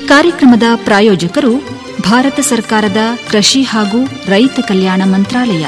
ಕಾರ್ಯಕ್ರಮದ ಪ್ರಾಯೋಜಕರು ಭಾರತ ಸರ್ಕಾರದ ಕೃಷಿ ಹಾಗೂ ರೈತ ಕಲ್ಯಾಣ ಮಂತ್ರಾಲಯ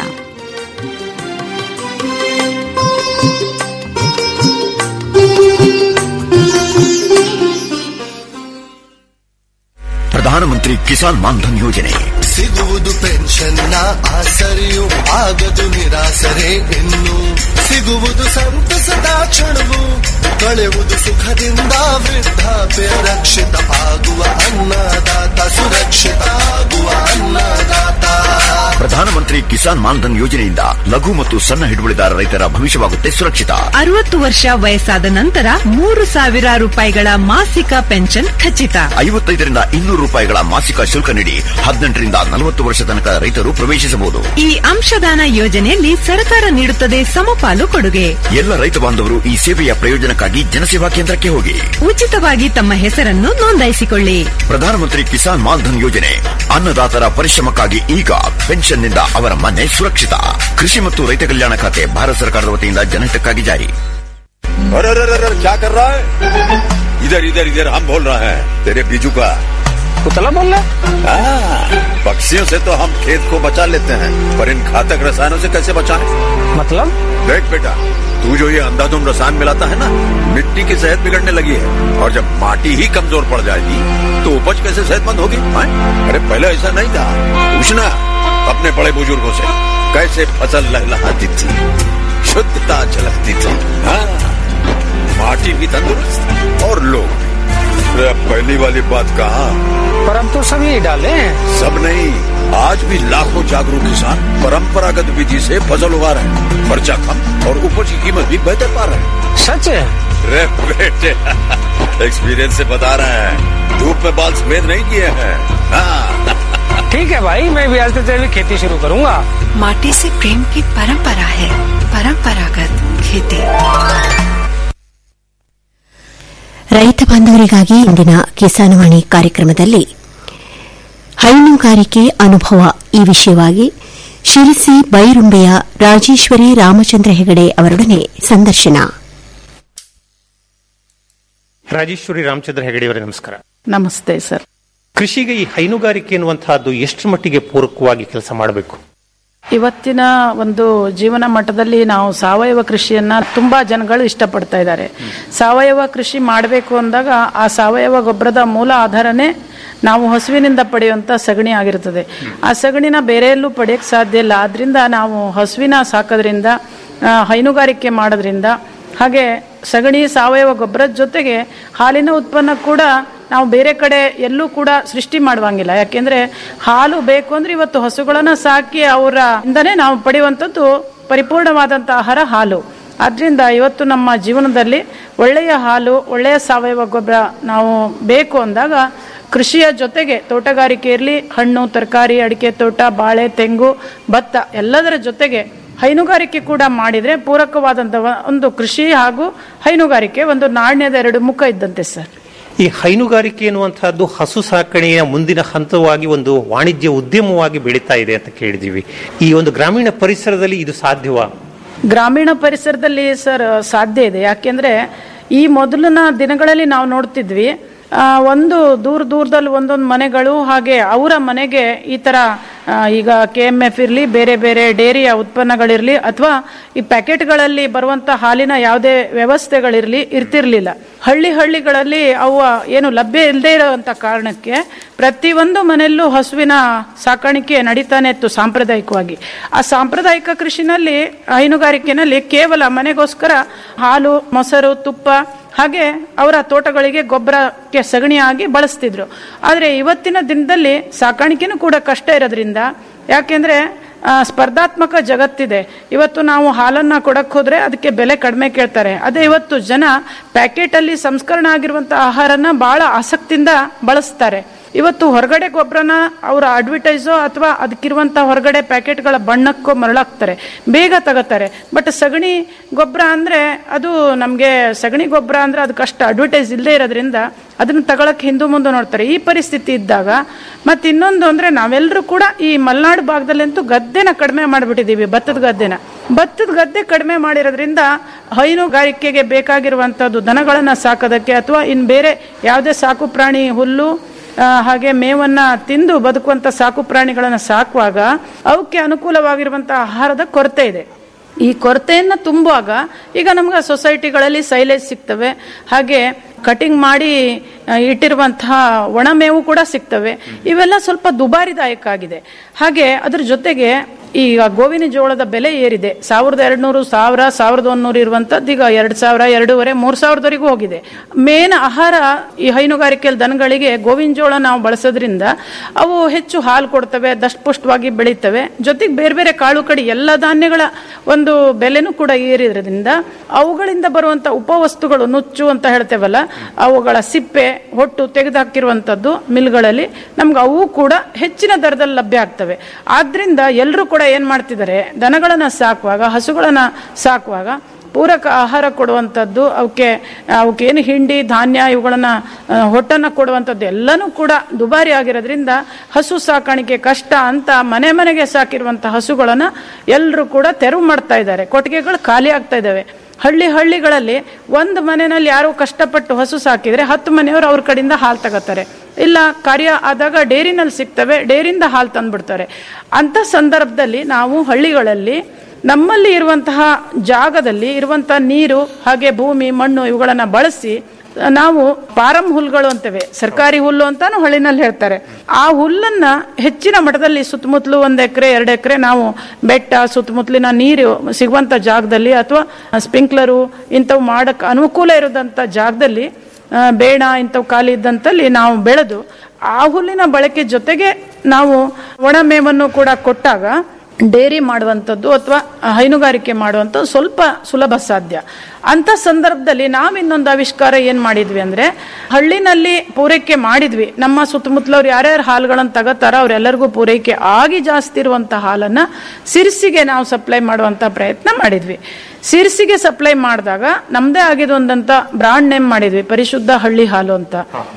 ಪ್ರಧಾನಮಂತ್ರಿ ಕಿಸಾನ್ ಮಾನ್ಧನ್ ಯೋಜನೆ ಸಿಗುವುದು ಪೆನ್ಷನ್ನ ಆಸರೆಯು ಆಗದು ನಿರಾಸರೆ ಇನ್ನು ಸಿಗುವುದು ಸಂತಸದ ಕ್ಷಣವು ಕಳೆಯುವುದು ಸುಖದಿಂದ ವೃದ್ಧಾಪ್ಯ ರಕ್ಷಿತ ಆಗುವ ಅನ್ನದಾತ ಸುರಕ್ಷಿತ ಆಗುವ ಅನ್ನದಾತ ಪ್ರಧಾನಮಂತ್ರಿ ಕಿಸಾನ್ ಮಾನ್ಧನ್ ಯೋಜನೆಯಿಂದ ಲಘು ಮತ್ತು ಸಣ್ಣ ಹಿಡುವಳಿದಾರ ರೈತರ ಭವಿಷ್ಯವಾಗುತ್ತೆ ಸುರಕ್ಷಿತ ಅರವತ್ತು ವರ್ಷ ವಯಸ್ಸಾದ ನಂತರ ಮೂರು ಸಾವಿರ ರೂಪಾಯಿಗಳ ಮಾಸಿಕ ಪೆನ್ಷನ್ ಖಚಿತ ಐವತ್ತೈದರಿಂದ ಇನ್ನೂರು ರೂಪಾಯಿಗಳ ಮಾಸಿಕ ಶುಲ್ಕ ನೀಡಿ ಹದಿನೆಂಟರಿಂದ ನಲವತ್ತು ವರ್ಷ ತನಕ ರೈತರು ಪ್ರವೇಶಿಸಬಹುದು ಈ ಅಂಶದಾನ ಯೋಜನೆಯಲ್ಲಿ ಸರ್ಕಾರ ನೀಡುತ್ತದೆ ಸಮಪಾಲು ಕೊಡುಗೆ ಎಲ್ಲ ರೈತ ಬಾಂಧವರು ಈ ಸೇವೆಯ ಪ್ರಯೋಜನಕ್ಕಾಗಿ ಜನಸೇವಾ ಕೇಂದ್ರಕ್ಕೆ ಹೋಗಿ ಉಚಿತವಾಗಿ ತಮ್ಮ ಹೆಸರನ್ನು ನೋಂದಾಯಿಸಿಕೊಳ್ಳಿ ಪ್ರಧಾನಮಂತ್ರಿ ಕಿಸಾನ್ ಮಾನ್ಧನ್ ಯೋಜನೆ ಅನ್ನದಾತರ ಪರಿಶ್ರಮಕ್ಕಾಗಿ ಈಗ ಪೆನ್ಷನ್ನಿಂದ ಅವರ ಮನೆ ಸುರಕ್ಷಿತ ಕೃಷಿ ಮತ್ತು ರೈತ ಕಲ್ಯಾಣ ಖಾತೆ ಭಾರತ ಸರ್ಕಾರದ ವತಿಯಿಂದ ಜನಹಿತಕ್ಕಾಗಿ ಜಾರಿ अरे अरे अरे अरे, क्या कर रहा है इधर इधर इधर हम बोल रहे हैं तेरे बीजू का कुतला बोल रहा हाँ, पक्षियों से तो हम खेत को बचा लेते हैं पर इन घातक रसायनों से कैसे बचाएं? मतलब देख बेटा तू जो ये अंधाधुंध रसायन मिलाता है ना मिट्टी की सेहत बिगड़ने लगी है और जब माटी ही कमजोर पड़ जाएगी तो उपज कैसे सेहतमंद होगी हाँ? अरे पहले ऐसा नहीं था पूछना अपने बड़े बुजुर्गों से कैसे फसल लहलहाती थी शुद्धता झलकती थी हाँ माटी भी तंदुरुस्त और लोग भी अरे अब पहली वाली बात कहा पर अब तो सब यही डाले हैं सब नहीं आज भी लाखों जागरूक किसान परंपरागत विधि से फसल उगा रहे हैं खर्चा कम और उपज की कीमत भी बेहतर पा रहे हैं सच है रे बेटे एक्सपीरियंस से बता रहे हैं धूप में बाल सफेद नहीं किए हैं हाँ ठीक है भाई मैं भी आज से जैविक खेती शुरू करूंगा माटी से प्रेम की परंपरा है परंपरागत खेती ರೈತ ಬಾಂಧವರಿಗಾಗಿ ಇಂದಿನ ಕಿಸಾನವಾಣಿ ಕಾರ್ಯಕ್ರಮದಲ್ಲಿ ಹೈನುಗಾರಿಕೆ ಅನುಭವ ಈ ವಿಷಯವಾಗಿ ಶಿರಸಿ ಬೈರುಂಬೆಯ ರಾಜೇಶ್ವರಿ ರಾಮಚಂದ್ರ ಹೆಗಡೆ ಅವರೊಡನೆ ಸಂದರ್ಶನ ರಾಜೇಶ್ವರಿ ರಾಮಚಂದ್ರ ಹೆಗಡೆಯವರೇ ನಮಸ್ಕಾರ ನಮಸ್ತೆ ಸರ್ ಕೃಷಿಗೆ ಈ ಹೈನುಗಾರಿಕೆ ಎನ್ನುವಂತಹದ್ದು ಎಷ್ಟು ಮಟ್ಟಿಗೆ ಪೂರಕವಾಗಿ ಕೆಲಸ ಮಾಡಬೇಕು ಇವತ್ತಿನ ಒಂದು ಜೀವನ ಮಟ್ಟದಲ್ಲಿ ನಾವು ಸಾವಯವ ಕೃಷಿಯನ್ನ ತುಂಬಾ ಜನಗಳು ಇಷ್ಟಪಡ್ತಾ ಇದ್ದಾರೆ ಸಾವಯವ ಕೃಷಿ ಮಾಡಬೇಕು ಅಂದಾಗ ಆ ಸಾವಯವ ಗೊಬ್ಬರದ ಮೂಲ ಆಧಾರನೇ ನಾವು ಹಸುವಿನಿಂದ ಪಡೆಯುವಂತ ಸಗಣಿ ಆಗಿರ್ತದೆ ಆ ಸಗಣಿನ ಬೇರೆ ಎಲ್ಲೂ ಪಡೆಯಕ್ಕೆ ಸಾಧ್ಯ ಇಲ್ಲ ಆದ್ರಿಂದ ನಾವು ಹಸುವಿನ ಸಾಕೋದ್ರಿಂದ ಆ, ಹೈನುಗಾರಿಕೆ ಮಾಡೋದ್ರಿಂದ ಹಾಗೆ ಸಗಣಿ ಸಾವಯವ ಗೊಬ್ಬರದ ಜೊತೆಗೆ ಹಾಲಿನ ಉತ್ಪನ್ನ ಕೂಡ ನಾವು ಬೇರೆ ಕಡೆ ಎಲ್ಲೂ ಕೂಡ ಸೃಷ್ಟಿ ಮಾಡುವಂಗಿಲ್ಲ ಯಾಕೆಂದ್ರೆ ಹಾಲು ಬೇಕು ಅಂದ್ರೆ ಇವತ್ತು ಹಸುಗಳನ್ನ ಸಾಕಿ ಅವರ ಇಂದನೇ ನಾವು ಪಡೆಯುವಂಥದ್ದು ಪರಿಪೂರ್ಣವಾದಂಥ ಆಹಾರ ಹಾಲು ಆದ್ರಿಂದ ಇವತ್ತು ನಮ್ಮ ಜೀವನದಲ್ಲಿ ಒಳ್ಳೆಯ ಹಾಲು ಒಳ್ಳೆಯ ಸಾವಯವ ಗೊಬ್ಬರ ನಾವು ಬೇಕು ಅಂದಾಗ ಕೃಷಿಯ ಜೊತೆಗೆ ತೋಟಗಾರಿಕೆ ಇರಲಿ ಹಣ್ಣು ತರಕಾರಿ ಅಡಿಕೆ ತೋಟ ಬಾಳೆ ತೆಂಗು ಭತ್ತ ಎಲ್ಲದರ ಜೊತೆಗೆ ಹೈನುಗಾರಿಕೆ ಕೂಡ ಮಾಡಿದ್ರೆ ಪೂರಕವಾದಂಥ ಒಂದು ಕೃಷಿ ಹಾಗೂ ಹೈನುಗಾರಿಕೆ ಒಂದು ನಾಣ್ಯದ ಎರಡು ಮುಖ ಇದ್ದಂತೆ ಸರ್ ಈ ಹೈನುಗಾರಿಕೆ ಎನ್ನುವಂತಹದ್ದು ಹಸು ಸಾಕಣೆಯ ಮುಂದಿನ ಹಂತವಾಗಿ ಒಂದು ವಾಣಿಜ್ಯ ಉದ್ಯಮವಾಗಿ ಬೆಳೀತಾ ಇದೆ ಅಂತ ಕೇಳಿದೀವಿ ಈ ಒಂದು ಗ್ರಾಮೀಣ ಪರಿಸರದಲ್ಲಿ ಇದು ಸಾಧ್ಯವಾ ಗ್ರಾಮೀಣ ಪರಿಸರದಲ್ಲಿ ಸರ್ ಸಾಧ್ಯ ಇದೆ ಯಾಕೆಂದ್ರೆ ಈ ಮೊದಲಿನ ದಿನಗಳಲ್ಲಿ ನಾವು ನೋಡ್ತಿದ್ವಿ ಆ, ಒಂದು ದೂರ ದೂರದಲ್ಲಿ ಒಂದೊಂದು ಮನೆಗಳು ಹಾಗೆ ಅವರ ಮನೆಗೆ ಈ ತರ ಆ, ಈಗ ಕೆ ಎಮ್ ಎಫ್ ಇರಲಿ ಬೇರೆ ಬೇರೆ ಡೇರಿಯ ಉತ್ಪನ್ನಗಳಿರಲಿ ಅಥವಾ ಈ ಪ್ಯಾಕೆಟ್ಗಳಲ್ಲಿ ಬರುವಂತ ಹಾಲಿನ ಯಾವುದೇ ವ್ಯವಸ್ಥೆಗಳಿರಲಿ ಇರ್ತಿರ್ಲಿಲ್ಲ ಹಳ್ಳಿ ಹಳ್ಳಿಗಳಲ್ಲಿ ಅವು ಏನು ಲಭ್ಯ ಇಲ್ಲದೆ ಇರೋಂಥ ಕಾರಣಕ್ಕೆ ಪ್ರತಿಯೊಂದು ಮನೆಯಲ್ಲೂ ಹಸುವಿನ ಸಾಕಾಣಿಕೆ ನಡೀತಾನೆ ಇತ್ತು ಸಾಂಪ್ರದಾಯಿಕವಾಗಿ ಆ ಸಾಂಪ್ರದಾಯಿಕ ಕೃಷಿನಲ್ಲಿ ಹೈನುಗಾರಿಕೆನಲ್ಲಿ ಕೇವಲ ಮನೆಗೋಸ್ಕರ ಹಾಲು ಮೊಸರು ತುಪ್ಪ ಹಾಗೆ ಅವರ ತೋಟಗಳಿಗೆ ಗೊಬ್ಬರಕ್ಕೆ ಸಗಣಿಯಾಗಿ ಬಳಸ್ತಿದ್ರು ಆದರೆ ಇವತ್ತಿನ ದಿನದಲ್ಲಿ ಸಾಕಾಣಿಕೆನೂ ಕೂಡ ಕಷ್ಟ ಇರೋದ್ರಿಂದ ಯಾಕೆಂದ್ರೆ ಆ, ಸ್ಪರ್ಧಾತ್ಮಕ ಜಗತ್ತಿದೆ ಇವತ್ತು ನಾವು ಹಾಲನ್ನ ಕೊಡಕ್ ಹೋದ್ರೆ ಅದಕ್ಕೆ ಬೆಲೆ ಕಡಿಮೆ ಕೇಳ್ತಾರೆ ಅದೇ ಇವತ್ತು ಜನ ಪ್ಯಾಕೆಟ್ ಅಲ್ಲಿ ಸಂಸ್ಕರಣ ಆಗಿರುವಂತ ಆಹಾರನ ಬಹಳ ಆಸಕ್ತಿಯಿಂದ ಬಳಸ್ತಾರೆ ಇವತ್ತು ಹೊರಗಡೆ ಗೊಬ್ಬರನ ಅವರ ಅಡ್ವರ್ಟೈಸೋ ಅಥವಾ ಅದಕ್ಕಿರುವಂತ ಹೊರಗಡೆ ಪ್ಯಾಕೆಟ್ಗಳ ಬಣ್ಣಕ್ಕೋ ಮರಳಾಕ್ತಾರೆ ಬೇಗ ತಗೋತಾರೆ ಬಟ್ ಸಗಣಿ ಗೊಬ್ಬರ ಅಂದ್ರೆ ಅದು ನಮಗೆ ಸಗಣಿ ಗೊಬ್ಬರ ಅಂದ್ರೆ ಅದಕ್ಕಷ್ಟು ಅಡ್ವರ್ಟೈಸ್ ಇಲ್ಲದೆ ಇರೋದ್ರಿಂದ ಅದನ್ನ ತಗೊಳಕ್ ಹಿಂದು ಮುಂದೆ ನೋಡ್ತಾರೆ ಈ ಪರಿಸ್ಥಿತಿ ಇದ್ದಾಗ ಮತ್ತೆ ಇನ್ನೊಂದು ಅಂದ್ರೆ ನಾವೆಲ್ಲರೂ ಕೂಡ ಈ ಮಲೆನಾಡು ಭಾಗದಲ್ಲಂತೂ ಗದ್ದೆನ ಕಡಿಮೆ ಮಾಡಿಬಿಟ್ಟಿದೀವಿ ಭತ್ತದ ಗದ್ದೆನ ಭತ್ತದ ಗದ್ದೆ ಕಡಿಮೆ ಮಾಡಿರೋದ್ರಿಂದ ಹೈನುಗಾರಿಕೆಗೆ ಬೇಕಾಗಿರುವಂತದ್ದು ದನಗಳನ್ನ ಸಾಕೋದಕ್ಕೆ ಅಥವಾ ಇನ್ ಬೇರೆ ಯಾವುದೇ ಸಾಕು ಪ್ರಾಣಿ ಹುಲ್ಲು ಆ, ಹಾಗೆ ಮೇವನ್ನ ತಿಂದು ಬದುಕುವಂತ ಸಾಕು ಪ್ರಾಣಿಗಳನ್ನ ಸಾಕುವಾಗ ಅವಕ್ಕೆ ಅನುಕೂಲವಾಗಿರುವಂತಹ ಆಹಾರದ ಕೊರತೆ ಇದೆ ಈ ಕೊರತೆಯನ್ನ ತುಂಬುವಾಗ ಈಗ ನಮ್ಗೆ ಸೊಸೈಟಿಗಳಲ್ಲಿ ಸೈಲೇಜ್ ಸಿಗ್ತವೆ ಹಾಗೆ ಕಟಿಂಗ್ ಮಾಡಿ ಆ, ಇಟ್ಟಿರುವಂತಹ ಒಣಮೇವು ಕೂಡ ಸಿಗ್ತವೆ ಇವೆಲ್ಲ ಸ್ವಲ್ಪ ದುಬಾರಿದಾಯಕ ಆಗಿದೆ ಹಾಗೆ ಅದ್ರ ಜೊತೆಗೆ ಈಗ ಗೋವಿನ ಜೋಳದ ಬೆಲೆ ಏರಿದೆ ಸಾವಿರದ ಎರಡ್ನೂರು ಸಾವಿರ ಸಾವಿರದ ಒಂದೂರು ಇರುವಂತದ್ದು ಈಗ ಎರಡ್ ಸಾವಿರ ಎರಡೂವರೆ ಮೂರ್ ಸಾವಿರದವರೆಗೂ ಹೋಗಿದೆ ಮೇನ್ ಆಹಾರ ಈ ಹೈನುಗಾರಿಕೆಯಲ್ಲಿ ದನಗಳಿಗೆ ಗೋವಿನ ಜೋಳ ನಾವು ಬಳಸೋದ್ರಿಂದ ಅವು ಹೆಚ್ಚು ಹಾಲು ಕೊಡ್ತವೆ ದಷ್ಟಪುಷ್ಟವಾಗಿ ಬೆಳೀತವೆ ಜೊತೆಗೆ ಬೇರೆ ಬೇರೆ ಕಾಳು ಕಡಿ ಎಲ್ಲ ಧಾನ್ಯಗಳ ಒಂದು ಬೆಲೆನೂ ಕೂಡ ಏರಿದ್ರಿಂದ ಅವುಗಳಿಂದ ಬರುವಂತ ಉಪವಸ್ತುಗಳು ನುಚ್ಚು ಅಂತ ಹೇಳ್ತೇವಲ್ಲ ಅವುಗಳ ಸಿಪ್ಪೆ ಹೊಟ್ಟು ತೆಗೆದುಹಾಕಿರುವಂತದ್ದು ಮಿಲ್ಗಳಲ್ಲಿ ನಮ್ಗೆ ಅವು ಕೂಡ ಹೆಚ್ಚಿನ ದರದಲ್ಲಿ ಲಭ್ಯ ಆಗ್ತವೆ ಆದ್ರಿಂದ ಎಲ್ಲರೂ ಕೂಡ ಏನ್ ಮಾಡ್ತಿದ್ದಾರೆ ದನಗಳನ್ನ ಸಾಕುವಾಗ ಹಸುಗಳನ್ನ ಸಾಕುವಾಗ ಪೂರಕ ಆಹಾರ ಕೊಡುವಂಥದ್ದು ಅವಕ್ಕೆ ಅವಕ್ಕೇನು ಹಿಂಡಿ ಧಾನ್ಯ ಇವುಗಳನ್ನ ಆ, ಹೊಟ್ಟನ್ನ ಕೊಡುವಂಥದ್ದು ಎಲ್ಲನೂ ಕೂಡ ದುಬಾರಿ ಆಗಿರೋದ್ರಿಂದ ಹಸು ಸಾಕಾಣಿಕೆ ಕಷ್ಟ ಅಂತ ಮನೆ ಮನೆಗೆ ಸಾಕಿರುವಂಥ ಹಸುಗಳನ್ನ ಎಲ್ಲರೂ ಕೂಡ ತೆರವು ಮಾಡ್ತಾ ಇದ್ದಾರೆ ಕೊಟ್ಟಿಗೆಗಳು ಖಾಲಿ ಆಗ್ತಾ ಇದ್ದಾವೆ ಹಳ್ಳಿ ಹಳ್ಳಿಗಳಲ್ಲಿ ಒಂದು ಮನೆಯಲ್ಲಿ ಯಾರೋ ಕಷ್ಟಪಟ್ಟು ಹಸು ಸಾಕಿದ್ರೆ ಹತ್ತು ಮನೆಯವರು ಅವ್ರ ಕಡೆಯಿಂದ ಹಾಲು ತಗೋತಾರೆ ಇಲ್ಲ ಕಾರ್ಯ ಆದಾಗ ಡೇರಿನಲ್ಲಿ ಸಿಗ್ತವೆ ಡೇರಿಂದ ಹಾಲು ತಂದ್ಬಿಡ್ತಾರೆ ಅಂತ ಸಂದರ್ಭದಲ್ಲಿ ನಾವು ಹಳ್ಳಿಗಳಲ್ಲಿ ನಮ್ಮಲ್ಲಿ ಇರುವಂತಹ ಜಾಗದಲ್ಲಿ ಇರುವಂತಹ ನೀರು ಹಾಗೆ ಭೂಮಿ ಮಣ್ಣು ಇವುಗಳನ್ನ ಬಳಸಿ ನಾವು ಪಾರಂ ಹುಲ್ಗಳು ಅಂತೇವೆ ಸರ್ಕಾರಿ ಹುಲ್ಲು ಅಂತಾನು ಹಳ್ಳಿನಲ್ಲಿ ಹೇಳ್ತಾರೆ ಆ ಹುಲ್ಲನ್ನ ಹೆಚ್ಚಿನ ಮಟ್ಟದಲ್ಲಿ ಸುತ್ತಮುತ್ತಲು ಒಂದ್ ಎಕರೆ ಎರಡು ಎಕರೆ ನಾವು ಬೆಟ್ಟ ಸುತ್ತಮುತ್ತಲಿನ ನೀರು ಸಿಗುವಂತ ಜಾಗದಲ್ಲಿ ಅಥವಾ ಸ್ಪ್ರಿಂಕ್ಲರು ಇಂಥವು ಮಾಡಕ್ ಅನುಕೂಲ ಇರೋದಂತ ಜಾಗದಲ್ಲಿ ಆ, ಬೇಡ ಇಂಥವು ಖಾಲಿ ಇದ್ದಂತಲ್ಲಿ ನಾವು ಬೆಳೆದು ಆ ಹುಲ್ಲಿನ ಬಳಕೆ ಜೊತೆಗೆ ನಾವು ಒಣ ಮೇವನ್ನು ಕೂಡ ಕೊಟ್ಟಾಗ ಡೇರಿ ಮಾಡುವಂಥದ್ದು ಅಥವಾ ಹೈನುಗಾರಿಕೆ ಮಾಡುವಂಥದ್ದು ಸ್ವಲ್ಪ ಸುಲಭ ಸಾಧ್ಯ ಅಂತ ಸಂದರ್ಭದಲ್ಲಿ ನಾವು ಇನ್ನೊಂದು ಆವಿಷ್ಕಾರ ಏನ್ ಮಾಡಿದ್ವಿ ಅಂದ್ರೆ ಹಳ್ಳಿನಲ್ಲಿ ಪೂರೈಕೆ ಮಾಡಿದ್ವಿ ನಮ್ಮ ಸುತ್ತಮುತ್ತಲವ್ರು ಯಾರ್ಯಾರು ಹಾಲುಗಳನ್ನು ತಗೋತಾರ ಅವ್ರೆಲ್ಲರಿಗೂ ಪೂರೈಕೆ ಆಗಿ ಜಾಸ್ತಿ ಇರುವಂತ ಹಾಲನ್ನ ಸಿರ್ಸಿಗೆ ನಾವು ಸಪ್ಲೈ ಮಾಡುವಂತ ಪ್ರಯತ್ನ ಮಾಡಿದ್ವಿ ಸಿರ್ಸಿಗೆ ಸಪ್ಲೈ ಮಾಡಿದಾಗ ನಮ್ದೇ ಆಗಿದೊಂದಂತ ಬ್ರಾಂಡ್ ನೇಮ್ ಮಾಡಿದ್ವಿ ಪರಿಶುದ್ಧ ಹಳ್ಳಿ ಹಾಲು ಅಂತ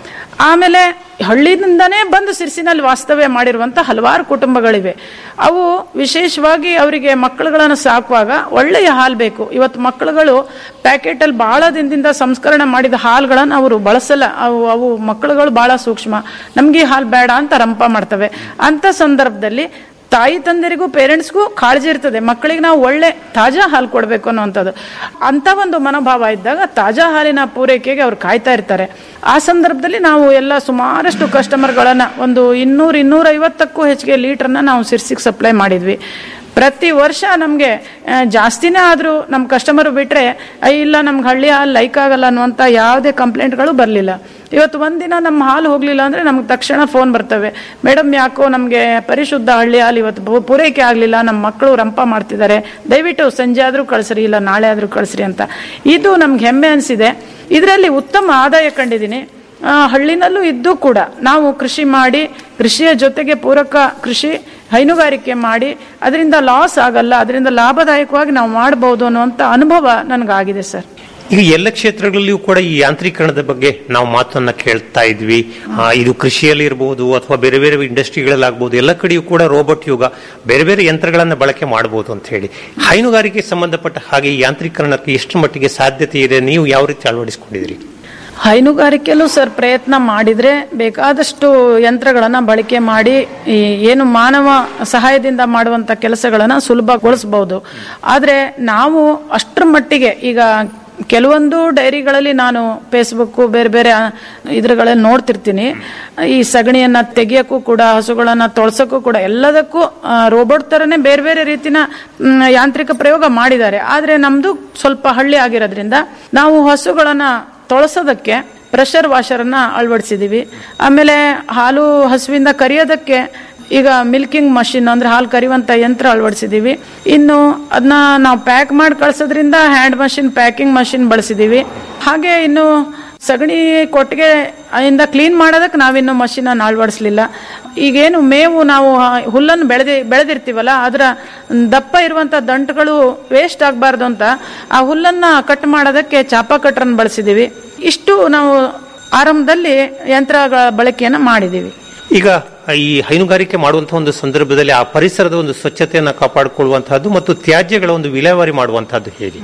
ಆಮೇಲೆ ಹಳ್ಳಿನಿಂದನೇ ಬಂದು ಸಿರ್ಸಿನಲ್ಲಿ ವಾಸ್ತವ್ಯ ಮಾಡಿರುವಂತ ಹಲವಾರು ಕುಟುಂಬಗಳಿವೆ ಅವು ವಿಶೇಷವಾಗಿ ಅವರಿಗೆ ಮಕ್ಕಳುಗಳನ್ನು ಸಾಕುವಾಗ ಒಳ್ಳೆಯ ಹಾಲು ಬೇಕು ಇವತ್ತು ಮಕ್ಕಳುಗಳು ಪ್ಯಾಕೆಟ್ ಅಲ್ಲಿ ಬಹಳ ದಿನದಿಂದ ಸಂಸ್ಕರಣೆ ಮಾಡಿದ ಹಾಲುಗಳನ್ನು ಅವರು ಬಳಸಲ್ಲ ಅವು ಅವು ಮಕ್ಕಳುಗಳು ಬಹಳ ಸೂಕ್ಷ್ಮ ನಮ್ಗೆ ಈ ಹಾಲು ಬೇಡ ಅಂತ ರಂಪ ಮಾಡ್ತವೆ ಅಂತ ಸಂದರ್ಭದಲ್ಲಿ ತಾಯಿ ತಂದೆರಿಗೂ ಪೇರೆಂಟ್ಸ್ಗೂ ಕಾಳಜಿ ಇರ್ತದೆ ಮಕ್ಕಳಿಗೆ ನಾವು ಒಳ್ಳೆ ತಾಜಾ ಹಾಲು ಕೊಡಬೇಕು ಅನ್ನುವಂಥದ್ದು ಅಂತ ಒಂದು ಮನೋಭಾವ ಇದ್ದಾಗ ತಾಜಾ ಹಾಲಿನ ಪೂರೈಕೆಗೆ ಅವ್ರು ಕಾಯ್ತಾ ಇರ್ತಾರೆ ಆ ಸಂದರ್ಭದಲ್ಲಿ ನಾವು ಎಲ್ಲ ಸುಮಾರಷ್ಟು ಕಸ್ಟಮರ್ಗಳನ್ನ ಒಂದು ಇನ್ನೂರು ಇನ್ನೂರ ಐವತ್ತಕ್ಕೂ ಹೆಚ್ಚಿಗೆ ಲೀಟರ್ನ ನಾವು ಸಿರ್ಸಿಗೆ ಸಪ್ಲೈ ಮಾಡಿದ್ವಿ ಪ್ರತಿ ವರ್ಷ ನಮಗೆ ಜಾಸ್ತಿನೇ ಆದರೂ ನಮ್ಮ ಕಸ್ಟಮರ್ ಬಿಟ್ರೆ "ಐ, ಇಲ್ಲ ನಮ್ಗೆ ಹಳ್ಳಿ ಹಾಲು ಲೈಕ್ ಆಗಲ್ಲ ಅನ್ನುವಂಥ ಯಾವುದೇ ಕಂಪ್ಲೇಂಟ್ಗಳು ಬರಲಿಲ್ಲ ಇವತ್ತು ಒಂದಿನ ನಮ್ಮ ಹಾಲು ಹೋಗಲಿಲ್ಲ ಅಂದರೆ ನಮ್ಗೆ ತಕ್ಷಣ ಫೋನ್ ಬರ್ತವೆ ಮೇಡಮ್ ಯಾಕೋ ನಮಗೆ ಪರಿಶುದ್ಧ ಹಳ್ಳಿ ಹಾಲು ಇವತ್ತು ಪೂ- ಪೂರೈಕೆ ಆಗಲಿಲ್ಲ ನಮ್ಮ ಮಕ್ಕಳು ರಂಪ ಮಾಡ್ತಿದ್ದಾರೆ ದಯವಿಟ್ಟು ಸಂಜೆ ಆದರೂ ಕಳಿಸ್ರಿ ಇಲ್ಲ ನಾಳೆ ಆದರೂ ಕಳಿಸ್ರಿ ಅಂತ ಇದು ನಮ್ಗೆ ಹೆಮ್ಮೆ ಅನಿಸಿದೆ ಇದರಲ್ಲಿ ಉತ್ತಮ ಆದಾಯ ಕಂಡಿದ್ದೀನಿ ಆ, ಹಳ್ಳಿನಲ್ಲೂ ಇದ್ದು ಕೂಡ ನಾವು ಕೃಷಿ ಮಾಡಿ ಕೃಷಿಯ ಜೊತೆಗೆ ಪೂರಕ ಕೃಷಿ ಹೈನುಗಾರಿಕೆ ಮಾಡಿ ಅದರಿಂದ ಲಾಸ್ ಆಗಲ್ಲ ಅದರಿಂದ ಲಾಭದಾಯಕವಾಗಿ ನಾವು ಮಾಡಬಹುದು ಅನ್ನುವಂಥ ಅನುಭವ ನನಗಾಗಿದೆ ಸರ್ ಈಗ ಎಲ್ಲ ಕ್ಷೇತ್ರಗಳಲ್ಲಿಯೂ ಕೂಡ ಈ ಯಾಂತ್ರೀಕರಣದ ಬಗ್ಗೆ ನಾವು ಮಾತನ್ನ ಕೇಳ್ತಾ ಇದ್ವಿ ಆ, ಇದು ಕೃಷಿಯಲ್ಲಿ ಇರಬಹುದು ಅಥವಾ ಬೇರೆ ಬೇರೆ ಇಂಡಸ್ಟ್ರಿಗಳಲ್ಲಾಗಬಹುದು ಎಲ್ಲ ಕಡೆಯೂ ಕೂಡ ರೋಬೋಟ್ ಯುಗ ಬೇರೆ ಬೇರೆ ಯಂತ್ರಗಳನ್ನ ಬಳಕೆ ಮಾಡಬಹುದು ಅಂತ ಹೇಳಿ ಹೈನುಗಾರಿಕೆ ಸಂಬಂಧಪಟ್ಟ ಹಾಗೆ ಈ ಯಾಂತ್ರೀಕರಣಕ್ಕೆ ಎಷ್ಟು ಮಟ್ಟಿಗೆ ಸಾಧ್ಯತೆ ಇದೆ ನೀವು ಯಾವ ರೀತಿ ಅಳವಡಿಸಿಕೊಂಡಿದ್ದೀರಿ ಹೈನುಗಾರಿಕೆಯಲ್ಲೂ ಸರ್ ಪ್ರಯತ್ನ ಮಾಡಿದ್ರೆ ಬೇಕಾದಷ್ಟು ಯಂತ್ರಗಳನ್ನ ಬಳಕೆ ಮಾಡಿ ಈ ಏನು ಮಾನವ ಸಹಾಯದಿಂದ ಮಾಡುವಂತ ಕೆಲಸಗಳನ್ನ ಸುಲಭಗೊಳಿಸಬಹುದು ಆದ್ರೆ ನಾವು ಅಷ್ಟರ ಮಟ್ಟಿಗೆ ಈಗ ಕೆಲವೊಂದು ಡೈರಿಗಳಲ್ಲಿ ನಾನು ಫೇಸ್ಬುಕ್ ಬೇರೆ ಬೇರೆ ಇದ್ರಗಳಲ್ಲಿ ನೋಡ್ತಿರ್ತೀನಿ ಈ ಸಗಣಿಯನ್ನ ತೆಗಿಯಕ್ಕೂ ಕೂಡ ಹಸುಗಳನ್ನ ತೊಳ್ಸಕ್ಕೂ ಕೂಡ ಎಲ್ಲದಕ್ಕೂ ರೋಬೋಟ್ ತರನೇ ಬೇರೆ ಬೇರೆ ರೀತಿನ ಮ್, ಯಾಂತ್ರಿಕ ಪ್ರಯೋಗ ಮಾಡಿದ್ದಾರೆ ಆದ್ರೆ ನಮ್ದು ಸ್ವಲ್ಪ ಹಳ್ಳಿ ಆಗಿರೋದ್ರಿಂದ ನಾವು ಹಸುಗಳನ್ನ ತೊಳಸೋದಕ್ಕೆ ಪ್ರೆಷರ್ ವಾಷರನ್ನ ಅಳವಡಿಸಿದೀವಿ ಆಮೇಲೆ ಹಾಲು ಹಸುವಿಂದ ಕರಿಯೋದಕ್ಕೆ ಈಗ ಮಿಲ್ಕಿಂಗ್ ಮಷಿನ್ ಅಂದ್ರೆ ಹಾಲು ಕರಿಯುವಂತ ಯಂತ್ರ ಅಳವಡಿಸಿದೀವಿ ಇನ್ನು ಅದನ್ನ ನಾವು ಪ್ಯಾಕ್ ಮಾಡಿ ಕಳ್ಸೋದ್ರಿಂದ ಹ್ಯಾಂಡ್ ಮಷಿನ್ ಪ್ಯಾಕಿಂಗ್ ಮಷಿನ್ ಬಳಸಿದೀವಿ ಹಾಗೆ ಇನ್ನು ಸಗಣಿ ಕೊಟ್ಟಿಗೆ ಇಂದ ಕ್ಲೀನ್ ಮಾಡೋದಕ್ಕೆ ನಾವಿನ್ನು ಮಷಿನ್ ಅನ್ನು ಅಳವಡಿಸ್ಲಿಲ್ಲ ಈಗೇನು ಮೇವು ನಾವು ಆ ಹುಲ್ಲನ್ನು ಬೆಳೆದಿ ಬೆಳೆದಿರ್ತೀವಲ್ಲ ಅದರ ದಪ್ಪ ಇರುವಂತ ದಂಟುಗಳು ವೇಸ್ಟ್ ಆಗಬಾರ್ದು ಅಂತ ಆ ಹುಲ್ಲನ್ನ ಕಟ್ ಮಾಡೋದಕ್ಕೆ ಚಾಪ ಕಟ್ರನ್ನು ಬಳಸಿದೀವಿ ಇಷ್ಟು ನಾವು ಆರಂಭದಲ್ಲಿ ಯಂತ್ರಗಳ ಬಳಕೆಯನ್ನ ಮಾಡಿದೀವಿ ಈಗ ಈ ಹೈನುಗಾರಿಕೆ ಮಾಡುವಂತಹ ಒಂದು ಸಂದರ್ಭದಲ್ಲಿ ಆ ಪರಿಸರದ ಒಂದು ಸ್ವಚ್ಛತೆಯನ್ನು ಕಾಪಾಡಿಕೊಳ್ಳುವಂತಹದ್ದು ಮತ್ತು ತ್ಯಾಜ್ಯಗಳ ಒಂದು ವಿಲೇವಾರಿ ಮಾಡುವಂತಹದ್ದು ಹೇಗೆ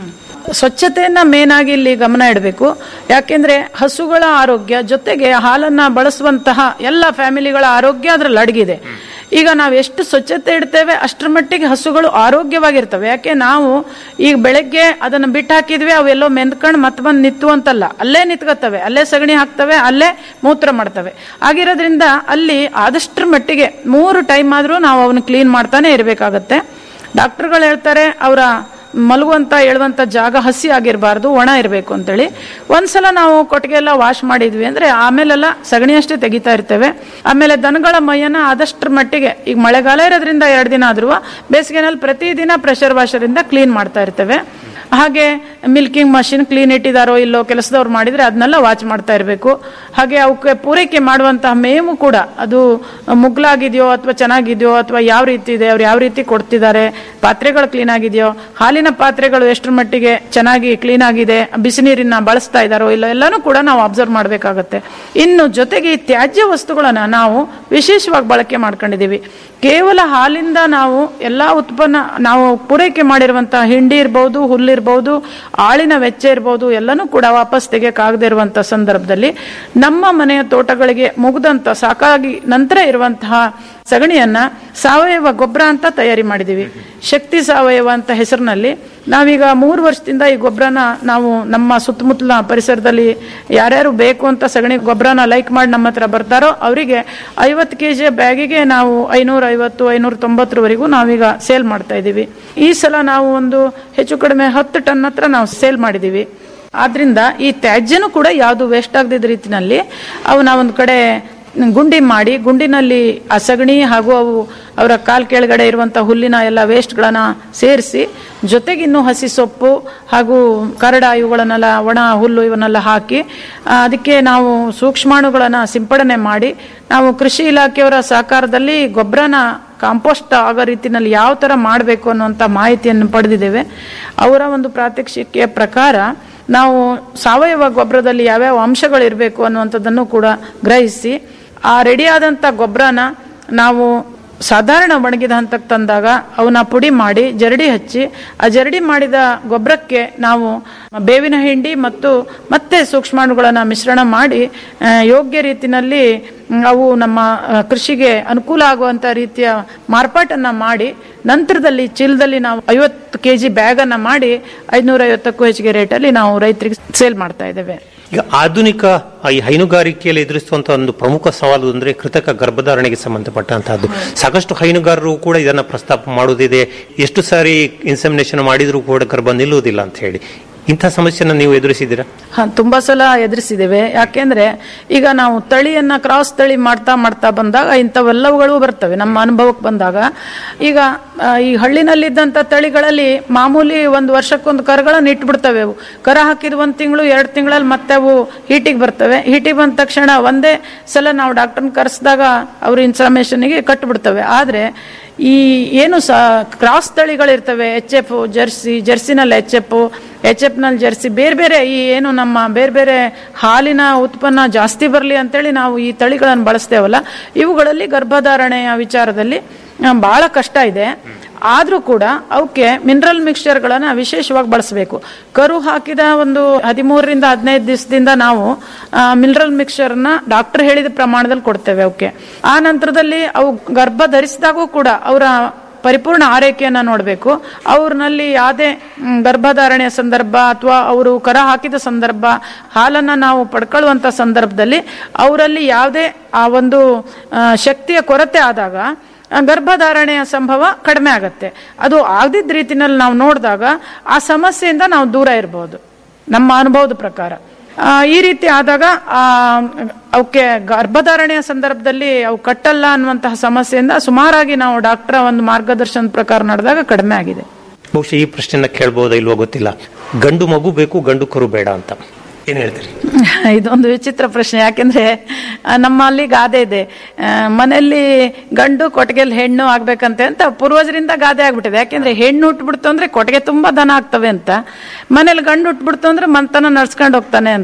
ಸ್ವಚ್ಛತೆಯನ್ನ ಮೇನ್ ಆಗಿ ಇಲ್ಲಿ ಗಮನ ಇಡಬೇಕು ಯಾಕೆಂದ್ರೆ ಹಸುಗಳ ಆರೋಗ್ಯ ಜೊತೆಗೆ ಹಾಲನ್ನ ಬಳಸುವಂತಹ ಎಲ್ಲ ಫ್ಯಾಮಿಲಿಗಳ ಆರೋಗ್ಯ ಅದ್ರಲ್ಲಿ ಅಡಗಿದೆ ಈಗ ನಾವು ಎಷ್ಟು ಸ್ವಚ್ಛತೆ ಇಡ್ತೇವೆ ಅಷ್ಟರ ಮಟ್ಟಿಗೆ ಹಸುಗಳು ಆರೋಗ್ಯವಾಗಿರ್ತವೆ ಯಾಕೆ ನಾವು ಈಗ ಬೆಳಗ್ಗೆ ಅದನ್ನ ಬಿಟ್ಟು ಹಾಕಿದ್ವಿ ಅವೆಲ್ಲೋ ಮೆಂದ್ಕೊಂಡು ಮತ್ತೆ ಬಂದು ನಿತ್ತು ಅಂತಲ್ಲ ಅಲ್ಲೇ ನಿಂತ್ಕೋತವೆ ಅಲ್ಲೇ ಸಗಣಿ ಹಾಕ್ತವೆ ಅಲ್ಲೇ ಮೂತ್ರ ಮಾಡ್ತವೆ ಆಗಿರೋದ್ರಿಂದ ಅಲ್ಲಿ ಆದಷ್ಟರ ಮಟ್ಟಿಗೆ ಮೂರು ಟೈಮ್ ಆದ್ರೂ ನಾವು ಅವನ್ನ ಕ್ಲೀನ್ ಮಾಡ್ತಾನೆ ಇರಬೇಕಾಗತ್ತೆ ಡಾಕ್ಟರ್ಗಳು ಹೇಳ್ತಾರೆ ಅವರ ಮಲಗುವಂತ ಹೇಳುವಂತ ಜಾಗ ಹಸಿ ಆಗಿರಬಾರ್ದು ಒಣ ಇರಬೇಕು ಅಂತೇಳಿ ಒಂದ್ಸಲ ನಾವು ಕೊಟ್ಟಿಗೆ ಎಲ್ಲ ವಾಶ್ ಮಾಡಿದ್ವಿ ಅಂದ್ರೆ ಆಮೇಲೆಲ್ಲ ಸಗಣಿ ಅಷ್ಟೇ ತೆಗಿತಾ ಇರ್ತೇವೆ ಆಮೇಲೆ ದನಗಳ ಮೈಯನ್ನ ಆದಷ್ಟರ ಮಟ್ಟಿಗೆ ಈಗ ಮಳೆಗಾಲ ಇರೋದ್ರಿಂದ ಎರಡು ದಿನ ಆದ್ರೂ ಬೇಸಿಗೆನಲ್ಲಿ ಪ್ರತಿದಿನ ಪ್ರೆಷರ್ ವಾಷರಿಂದ ಕ್ಲೀನ್ ಮಾಡ್ತಾ ಇರ್ತೇವೆ ಹಾಗೆ ಮಿಲ್ಕಿಂಗ್ ಮಷಿನ್ ಕ್ಲೀನ್ ಇಟ್ಟಿದಾರೋ ಇಲ್ಲೋ ಕೆಲಸದವ್ರು ಮಾಡಿದ್ರೆ ಅದನ್ನೆಲ್ಲ ವಾಚ್ ಮಾಡ್ತಾ ಇರಬೇಕು ಹಾಗೆ ಅವಕ್ಕೆ ಪೂರೈಕೆ ಮಾಡುವಂತಹ ಮೇವು ಕೂಡ ಅದು ಮುಗ್ಲಾಗಿದೆಯೋ ಅಥವಾ ಚೆನ್ನಾಗಿದೆಯೋ ಅಥವಾ ಯಾವ ರೀತಿ ಇದೆ ಅವ್ರು ಯಾವ ರೀತಿ ಕೊಡ್ತಿದ್ದಾರೆ ಪಾತ್ರೆಗಳು ಕ್ಲೀನ್ ಆಗಿದೆಯೋ ಹಾಲಿನ ಪಾತ್ರೆಗಳು ಎಷ್ಟರ ಮಟ್ಟಿಗೆ ಚೆನ್ನಾಗಿ ಕ್ಲೀನ್ ಆಗಿದೆ ಬಿಸಿ ನೀರಿನ ಬಳಸ್ತಾ ಇದ್ದಾರೋ ಇಲ್ಲ ಎಲ್ಲಾನು ಕೂಡ ನಾವು ಅಬ್ಸರ್ವ್ ಮಾಡಬೇಕಾಗತ್ತೆ ಇನ್ನು ಜೊತೆಗೆ ಈ ತ್ಯಾಜ್ಯ ವಸ್ತುಗಳನ್ನ ನಾವು ವಿಶೇಷವಾಗಿ ಬಳಕೆ ಮಾಡ್ಕೊಂಡಿದೀವಿ ಕೇವಲ ಹಾಲಿಂದ ನಾವು ಎಲ್ಲಾ ಉತ್ಪನ್ನ ನಾವು ಪೂರೈಕೆ ಮಾಡಿರುವಂತಹ ಹಿಂಡಿ ಇರ್ಬೋದು ಹುಲ್ಲಿರ್ಬೋದು ಆಳಿನ ವೆಚ್ಚ ಇರ್ಬೋದು ಎಲ್ಲನೂ ಕೂಡ ವಾಪಸ್ ತೆಗೆಯಕ್ಕಾಗದೇ ಇರುವಂತಹ ಸಂದರ್ಭದಲ್ಲಿ ನಮ್ಮ ಮನೆಯ ತೋಟಗಳಿಗೆ ಮುಗ್ದಂತ ಸಾಕಾಗಿ ನಂತರ ಇರುವಂತಹ ಸಗಣಿಯನ್ನ ಸಾವಯವ ಗೊಬ್ಬರ ಅಂತ ತಯಾರಿ ಮಾಡಿದೀವಿ ಶಕ್ತಿ ಸಾವಯವ ಅಂತ ಹೆಸರಿನಲ್ಲಿ ನಾವೀಗ ಮೂರು ವರ್ಷದಿಂದ ಈ ಗೊಬ್ಬರನ ನಾವು ನಮ್ಮ ಸುತ್ತಮುತ್ತಲ ಪರಿಸರದಲ್ಲಿ ಯಾರ್ಯಾರು ಬೇಕು ಅಂತ ಸಗಣಿ ಗೊಬ್ಬರನ ಲೈಕ್ ಮಾಡಿ ನಮ್ಮ ಹತ್ರ ಬರ್ತಾರೋ ಅವರಿಗೆ ಐವತ್ತು ಕೆ ಜಿ ಬ್ಯಾಗಿಗೆ ನಾವು ಐನೂರ ಐವತ್ತು ಐನೂರ ತೊಂಬತ್ತರವರೆಗೂ ನಾವೀಗ ಸೇಲ್ ಮಾಡ್ತಾ ಇದ್ದೀವಿ ಈ ಸಲ ನಾವು ಒಂದು ಹೆಚ್ಚು ಕಡಿಮೆ ಹತ್ತು ಟನ್ ಹತ್ರ ನಾವು ಸೇಲ್ ಮಾಡಿದ್ದೀವಿ ಆದ್ರಿಂದ ಈ ತ್ಯಾಜ್ಯನೂ ಕೂಡ ಯಾವುದು ವೇಸ್ಟ್ ಆಗದಿದ್ದ ರೀತಿನಲ್ಲಿ ಅವನ್ನ ಒಂದು ಕಡೆ ಗುಂಡಿ ಮಾಡಿ ಗುಂಡಿನಲ್ಲಿ ಆ ಸಗಣಿ ಹಾಗೂ ಅವು ಅವರ ಕಾಲ್ ಕೆಳಗಡೆ ಇರುವಂತಹ ಹುಲ್ಲಿನ ಎಲ್ಲ ವೇಸ್ಟ್ಗಳನ್ನ ಸೇರಿಸಿ ಜೊತೆಗೆ ಇನ್ನು ಹಸಿ ಸೊಪ್ಪು ಹಾಗೂ ಕರಡ ಇವುಗಳನ್ನೆಲ್ಲ ಒಣ ಹುಲ್ಲು ಇವನ್ನೆಲ್ಲ ಹಾಕಿ ಆ, ಅದಕ್ಕೆ ನಾವು ಸೂಕ್ಷ್ಮಾಣುಗಳನ್ನ ಸಿಂಪಡಣೆ ಮಾಡಿ ನಾವು ಕೃಷಿ ಇಲಾಖೆಯವರ ಸಹಕಾರದಲ್ಲಿ ಗೊಬ್ಬರನ ಕಾಂಪೋಸ್ಟ್ ಆಗೋ ರೀತಿನಲ್ಲಿ ಯಾವ ತರ ಮಾಡಬೇಕು ಅನ್ನುವಂಥ ಮಾಹಿತಿಯನ್ನು ಪಡೆದಿದ್ದೇವೆ ಅವರ ಒಂದು ಪ್ರಾತ್ಯಕ್ಷಿಕೆಯ ಪ್ರಕಾರ ನಾವು ಸಾವಯವ ಗೊಬ್ಬರದಲ್ಲಿ ಯಾವ್ಯಾವ ಅಂಶಗಳು ಇರಬೇಕು ಅನ್ನುವಂಥದ್ದನ್ನು ಕೂಡ ಗ್ರಹಿಸಿ ಆ ರೆಡಿ ಆದಂಥ ಗೊಬ್ಬರನ ನಾವು ಸಾಧಾರಣ ಒಣಗಿದ ಹಂತಕ್ಕೆ ತಂದಾಗ ಅವನ್ನ ಪುಡಿ ಮಾಡಿ ಜರಡಿ ಹಚ್ಚಿ ಆ ಜರಡಿ ಮಾಡಿದ ಗೊಬ್ಬರಕ್ಕೆ ನಾವು ಬೇವಿನ ಹಿಂಡಿ ಮತ್ತು ಮತ್ತೆ ಸೂಕ್ಷ್ಮಾಣುಗಳನ್ನ ಮಿಶ್ರಣ ಮಾಡಿ ಆ, ಯೋಗ್ಯ ರೀತಿನಲ್ಲಿ ಮ್, ಅವು ನಮ್ಮ ಆ, ಕೃಷಿಗೆ ಅನುಕೂಲ ಆಗುವಂತ ರೀತಿಯ ಮಾರ್ಪಾಟನ್ನ ಮಾಡಿ ನಂತರದಲ್ಲಿ ಚೀಲದಲ್ಲಿ ನಾವು ಐವತ್ತು ಕೆ ಜಿ ಬ್ಯಾಗನ್ನು ಮಾಡಿ ಐದುನೂರ ಐವತ್ತಕ್ಕೂ ಹೆಚ್ಚಿಗೆ ರೇಟಲ್ಲಿ ನಾವು ರೈತರಿಗೆ ಸೇಲ್ ಮಾಡ್ತಾ ಇದ್ದೇವೆ ಈಗ ಆಧುನಿಕ ಆ, ಈ ಹೈನುಗಾರಿಕೆಯಲ್ಲಿ ಎದುರಿಸುವಂತಹ ಒಂದು ಪ್ರಮುಖ ಸವಾಲು ಅಂದ್ರೆ ಕೃತಕ ಗರ್ಭಧಾರಣೆಗೆ ಸಂಬಂಧಪಟ್ಟಂತಹದ್ದು ಸಾಕಷ್ಟು ಹೈನುಗಾರರು ಕೂಡ ಇದನ್ನ ಪ್ರಸ್ತಾಪ ಮಾಡುವುದಿದೆ ಎಷ್ಟು ಸಾರಿ ಇನ್ಸಮಿನೇಷನ್ ಮಾಡಿದ್ರು ಕೂಡ ಗರ್ಭ ನಿಲ್ಲುವುದಿಲ್ಲ ಅಂತ ಹೇಳಿ ಇಂಥ ಸಮಸ್ಯೆನ ನೀವು ಎದುರಿಸಿದ್ದೀರಾ ಹ ತುಂಬಾ ಸಲ ಎದುರಿಸಿದ್ದೇವೆ ಯಾಕೆಂದ್ರೆ ಈಗ ನಾವು ತಳಿಯನ್ನ ಕ್ರಾಸ್ ತಳಿ ಮಾಡ್ತಾ ಮಾಡ್ತಾ ಬಂದಾಗ ಇಂಥವೆಲ್ಲವುಗಳು ಬರ್ತವೆ ನಮ್ಮ ಅನುಭವಕ್ಕೆ ಬಂದಾಗ ಈಗ ಆ, ಈ ಹಳ್ಳಿನಲ್ಲಿದ್ದಂಥ ತಳಿಗಳಲ್ಲಿ ಮಾಮೂಲಿ ಒಂದು ವರ್ಷಕ್ಕೊಂದು ಕರುಗಳನ್ನ ಇಟ್ಬಿಡ್ತವೆ ಅವು ಕರ ಹಾಕಿದ ಒಂದು ತಿಂಗಳು ಎರಡು ತಿಂಗಳಲ್ಲಿ ಮತ್ತೆ ಅವು ಹೀಟಿಗೆ ಬರ್ತವೆ ಹೀಟಿಗೆ ಬಂದ ತಕ್ಷಣ ಒಂದೇ ಸಲ ನಾವು ಡಾಕ್ಟರ್ನ ಕರೆಸಿದಾಗ ಅವ್ರ ಇನ್ಫಾರ್ಮೇಶನ್ಗೆ ಕಟ್ಬಿಡ್ತವೆ ಆದ್ರೆ ಈ ಏನು ಸ ಕ್ರಾಸ್ ತಳಿಗಳಿರ್ತವೆ ಎಚ್ ಎಫ್ ಜರ್ಸಿ ಜರ್ಸಿನಲ್ಲಿ ಎಚ್ ಎಫ್ ಎಚ್ ಎಫ್ ನಲ್ಲಿ ಜರ್ಸಿ ಬೇರೆ ಬೇರೆ ಈ ಏನು ನಮ್ಮ ಬೇರೆ ಬೇರೆ ಹಾಲಿನ ಉತ್ಪನ್ನ ಜಾಸ್ತಿ ಬರಲಿ ಅಂತೇಳಿ ನಾವು ಈ ತಳಿಗಳನ್ನು ಬಳಸ್ತೇವಲ್ಲ ಇವುಗಳಲ್ಲಿ ಗರ್ಭಧಾರಣೆಯ ವಿಚಾರದಲ್ಲಿ ಆ, ಬಹಳ ಕಷ್ಟ ಇದೆ ಆದ್ರೂ ಕೂಡ ಅವಕ್ಕೆ ಮಿನರಲ್ ಮಿಕ್ಸ್ಚರ್ಗಳನ್ನ ವಿಶೇಷವಾಗಿ ಬಳಸಬೇಕು ಕರು ಹಾಕಿದ ಒಂದು ಹದಿಮೂರರಿಂದ ಹದಿನೈದು ದಿವಸದಿಂದ ನಾವು ಮಿನರಲ್ ಮಿಕ್ಸ್ಚರ್ನ ಡಾಕ್ಟರ್ ಹೇಳಿದ ಪ್ರಮಾಣದಲ್ಲಿ ಕೊಡ್ತೇವೆ ಅವಕ್ಕೆ ಆ ನಂತರದಲ್ಲಿ ಅವು ಗರ್ಭ ಧರಿಸಿದಾಗೂ ಕೂಡ ಅವರ ಪರಿಪೂರ್ಣ ಆರೈಕೆಯನ್ನ ನೋಡಬೇಕು ಅವ್ರನಲ್ಲಿ ಯಾವುದೇ ಮ್, ಗರ್ಭಧಾರಣೆಯ ಸಂದರ್ಭ ಅಥವಾ ಅವರು ಕರ ಹಾಕಿದ ಸಂದರ್ಭ ಹಾಲನ್ನ ನಾವು ಪಡ್ಕೊಳ್ಳುವಂತ ಸಂದರ್ಭದಲ್ಲಿ ಅವರಲ್ಲಿ ಯಾವುದೇ ಆ ಒಂದು ಆ, ಶಕ್ತಿಯ ಕೊರತೆ ಆದಾಗ ಆ, ಗರ್ಭಧಾರಣೆಯ ಸಂಭವ ಕಡಿಮೆ ಆಗತ್ತೆ ಅದು ಆಗದಿದ್ದ ರೀತಿನಲ್ಲಿ ನಾವು ನೋಡಿದಾಗ ಆ ಸಮಸ್ಯೆಯಿಂದ ನಾವು ದೂರ ಇರಬಹುದು ನಮ್ಮ ಅನುಭವದ ಪ್ರಕಾರ ಆ, ಈ ರೀತಿ ಆದಾಗ ಆ, ಅವಕ್ಕೆ ಗರ್ಭಧಾರಣೆಯ ಸಂದರ್ಭದಲ್ಲಿ ಅವು ಕಟ್ಟಲ್ಲ ಅನ್ನುವಂತಹ ಸಮಸ್ಯೆಯಿಂದ ಸುಮಾರಾಗಿ ನಾವು ಡಾಕ್ಟರ್ ಒಂದು ಮಾರ್ಗದರ್ಶನದ ಪ್ರಕಾರ ನಡೆದಾಗ ಕಡಿಮೆ ಆಗಿದೆ ಬಹುಶಃ ಈ ಪ್ರಶ್ನೆನ ಕೇಳ್ಬೋದಾ ಇಲ್ವೋ ಗೊತ್ತಿಲ್ಲ ಗಂಡು ಮಗು ಬೇಕು ಗಂಡು ಕರು ಬೇಡ ಅಂತ ಏನ್ ಹೇಳ್ತೀರಿ ಇದೊಂದು ವಿಚಿತ್ರ ಪ್ರಶ್ನೆ ಯಾಕೆಂದ್ರೆ ಆ, ನಮ್ಮಲ್ಲಿ ಗಾದೆ ಇದೆ ಆ, ಮನೆಯಲ್ಲಿ ಗಂಡು ಕೊಟ್ಟಿಗೆಯಲ್ಲಿ ಹೆಣ್ಣು ಆಗ್ಬೇಕಂತೆ ಅಂತ ಪೂರ್ವಜರಿಂದ ಗಾದೆ ಆಗ್ಬಿಟ್ಟಿದೆ ಯಾಕೆಂದ್ರೆ ಹೆಣ್ಣು ಹುಟ್ಬಿಡ್ತು ಅಂದ್ರೆ ಕೊಟ್ಟಿಗೆ ತುಂಬಾ ದನ ಆಗ್ತವೆ ಅಂತ ಮನೇಲಿ ಗಂಡು ಹುಟ್ಬಿಡ್ತು ಅಂದ್ರೆ ಮಂತನ ನಡ್ಸ್ಕೊಂಡು ಹೋಗ್ತಾನೆ ಅಂತ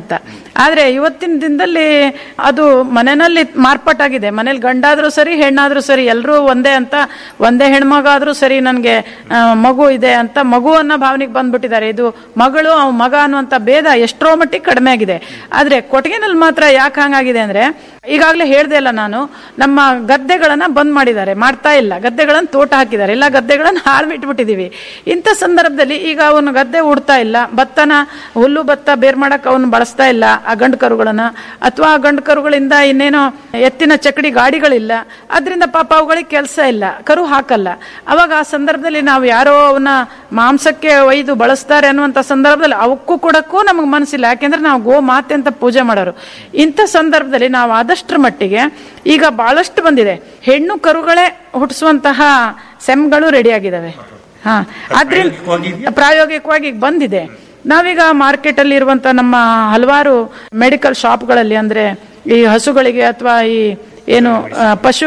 ಆದ್ರೆ ಇವತ್ತಿನ ದಿನದಲ್ಲಿ ಅದು ಮನೆಯಲ್ಲಿ ಮಾರ್ಪಾಟಾಗಿದೆ ಮನೇಲಿ ಗಂಡಾದ್ರೂ ಸರಿ ಹೆಣ್ಣಾದ್ರೂ ಸರಿ ಎಲ್ಲರೂ ಒಂದೇ ಅಂತ ಒಂದೇ ಹೆಣ್ಮಗ ಆದ್ರೂ ಸರಿ ನನಗೆ ಮಗು ಇದೆ ಅಂತ ಮಗು ಅನ್ನೋ ಭಾವನೆಗೆ ಬಂದ್ಬಿಟ್ಟಿದ್ದಾರೆ ಇದು ಮಗಳು ಅವ್ ಮಗ ಅನ್ನುವಂತ ಭೇದ ಎಷ್ಟೋ ಮಟ್ಟಿಗೆ ಕಡಿಮೆ ಆಗಿದೆ ಆದ್ರೆ ಕೊಟ್ಟಿಗೆನಲ್ಲಿ ಮಾತ್ರ ಯಾಕೆ ಹಂಗಾಗಿದೆ ಅಂದ್ರೆ ಈಗಾಗಲೇ ಹೇಳ್ದೆ ಅಲ್ಲ ನಾನು ನಮ್ಮ ಗದ್ದೆಗಳನ್ನ ಬಂದ್ ಮಾಡಿದ್ದಾರೆ ಮಾಡ್ತಾ ಇಲ್ಲ ಗದ್ದೆಗಳನ್ನ ತೋಟ ಹಾಕಿದ್ದಾರೆ ಇಲ್ಲ ಗದ್ದೆಗಳನ್ನ ಹಾಳು ಬಿಟ್ಬಿಟ್ಟಿದೀವಿ ಇಂಥ ಸಂದರ್ಭದಲ್ಲಿ ಈಗ ಅವನು ಗದ್ದೆ ಉಡ್ತಾ ಇಲ್ಲ ಭತ್ತನ ಹುಲ್ಲು ಭತ್ತ ಬೇರ್ ಮಾಡಕ್ ಅವನು ಬಳಸ್ತಾ ಇಲ್ಲ ಆ ಗಂಡು ಕರುಗಳನ್ನ ಅಥವಾ ಆ ಗಂಡು ಕರುಗಳಿಂದ ಇನ್ನೇನೋ ಎತ್ತಿನ ಚಕಡಿ ಗಾಡಿಗಳಿಲ್ಲ ಅದರಿಂದ ಪಾಪ ಅವುಗಳಿಗೆ ಕೆಲಸ ಇಲ್ಲ ಕರು ಹಾಕಲ್ಲ ಅವಾಗ ಆ ಸಂದರ್ಭದಲ್ಲಿ ನಾವು ಯಾರೋ ಅವನ್ನ ಮಾಂಸಕ್ಕೆ ಒಯ್ದು ಬಳಸ್ತಾರೆ ಅನ್ನುವಂಥ ಸಂದರ್ಭದಲ್ಲಿ ಅವಕ್ಕೂ ಕೊಡಕ್ಕೂ ನಮಗೆ ಮನಸ್ಸಿಲ್ಲ ಯಾಕೆಂದ್ರೆ ನಾವು ಗೋ ಮಾತೆ ಅಂತ ಪೂಜೆ ಮಾಡೋರು ಇಂಥ ಸಂದರ್ಭದಲ್ಲಿ ನಾವು ಆದಷ್ಟರ ಮಟ್ಟಿಗೆ ಈಗ ಬಹಳಷ್ಟು ಬಂದಿದೆ ಹೆಣ್ಣು ಕರುಗಳೇ ಹುಟ್ಟಿಸುವಂತಹ ಸೆಮ್ಗಳು ರೆಡಿ ಆಗಿದಾವೆ ಹಾ ಆದ್ರಿಂದ ಪ್ರಾಯೋಗಿಕವಾಗಿ ಈಗ ಬಂದಿದೆ ನಾವೀಗ ಮಾರ್ಕೆಟ್ ಅಲ್ಲಿ ಇರುವಂತ ನಮ್ಮ ಹಲವಾರು ಮೆಡಿಕಲ್ ಶಾಪ್ಗಳಲ್ಲಿ ಅಂದ್ರೆ ಈ ಹಸುಗಳಿಗೆ ಅಥವಾ ಈ ಏನು ಆ, ಪಶು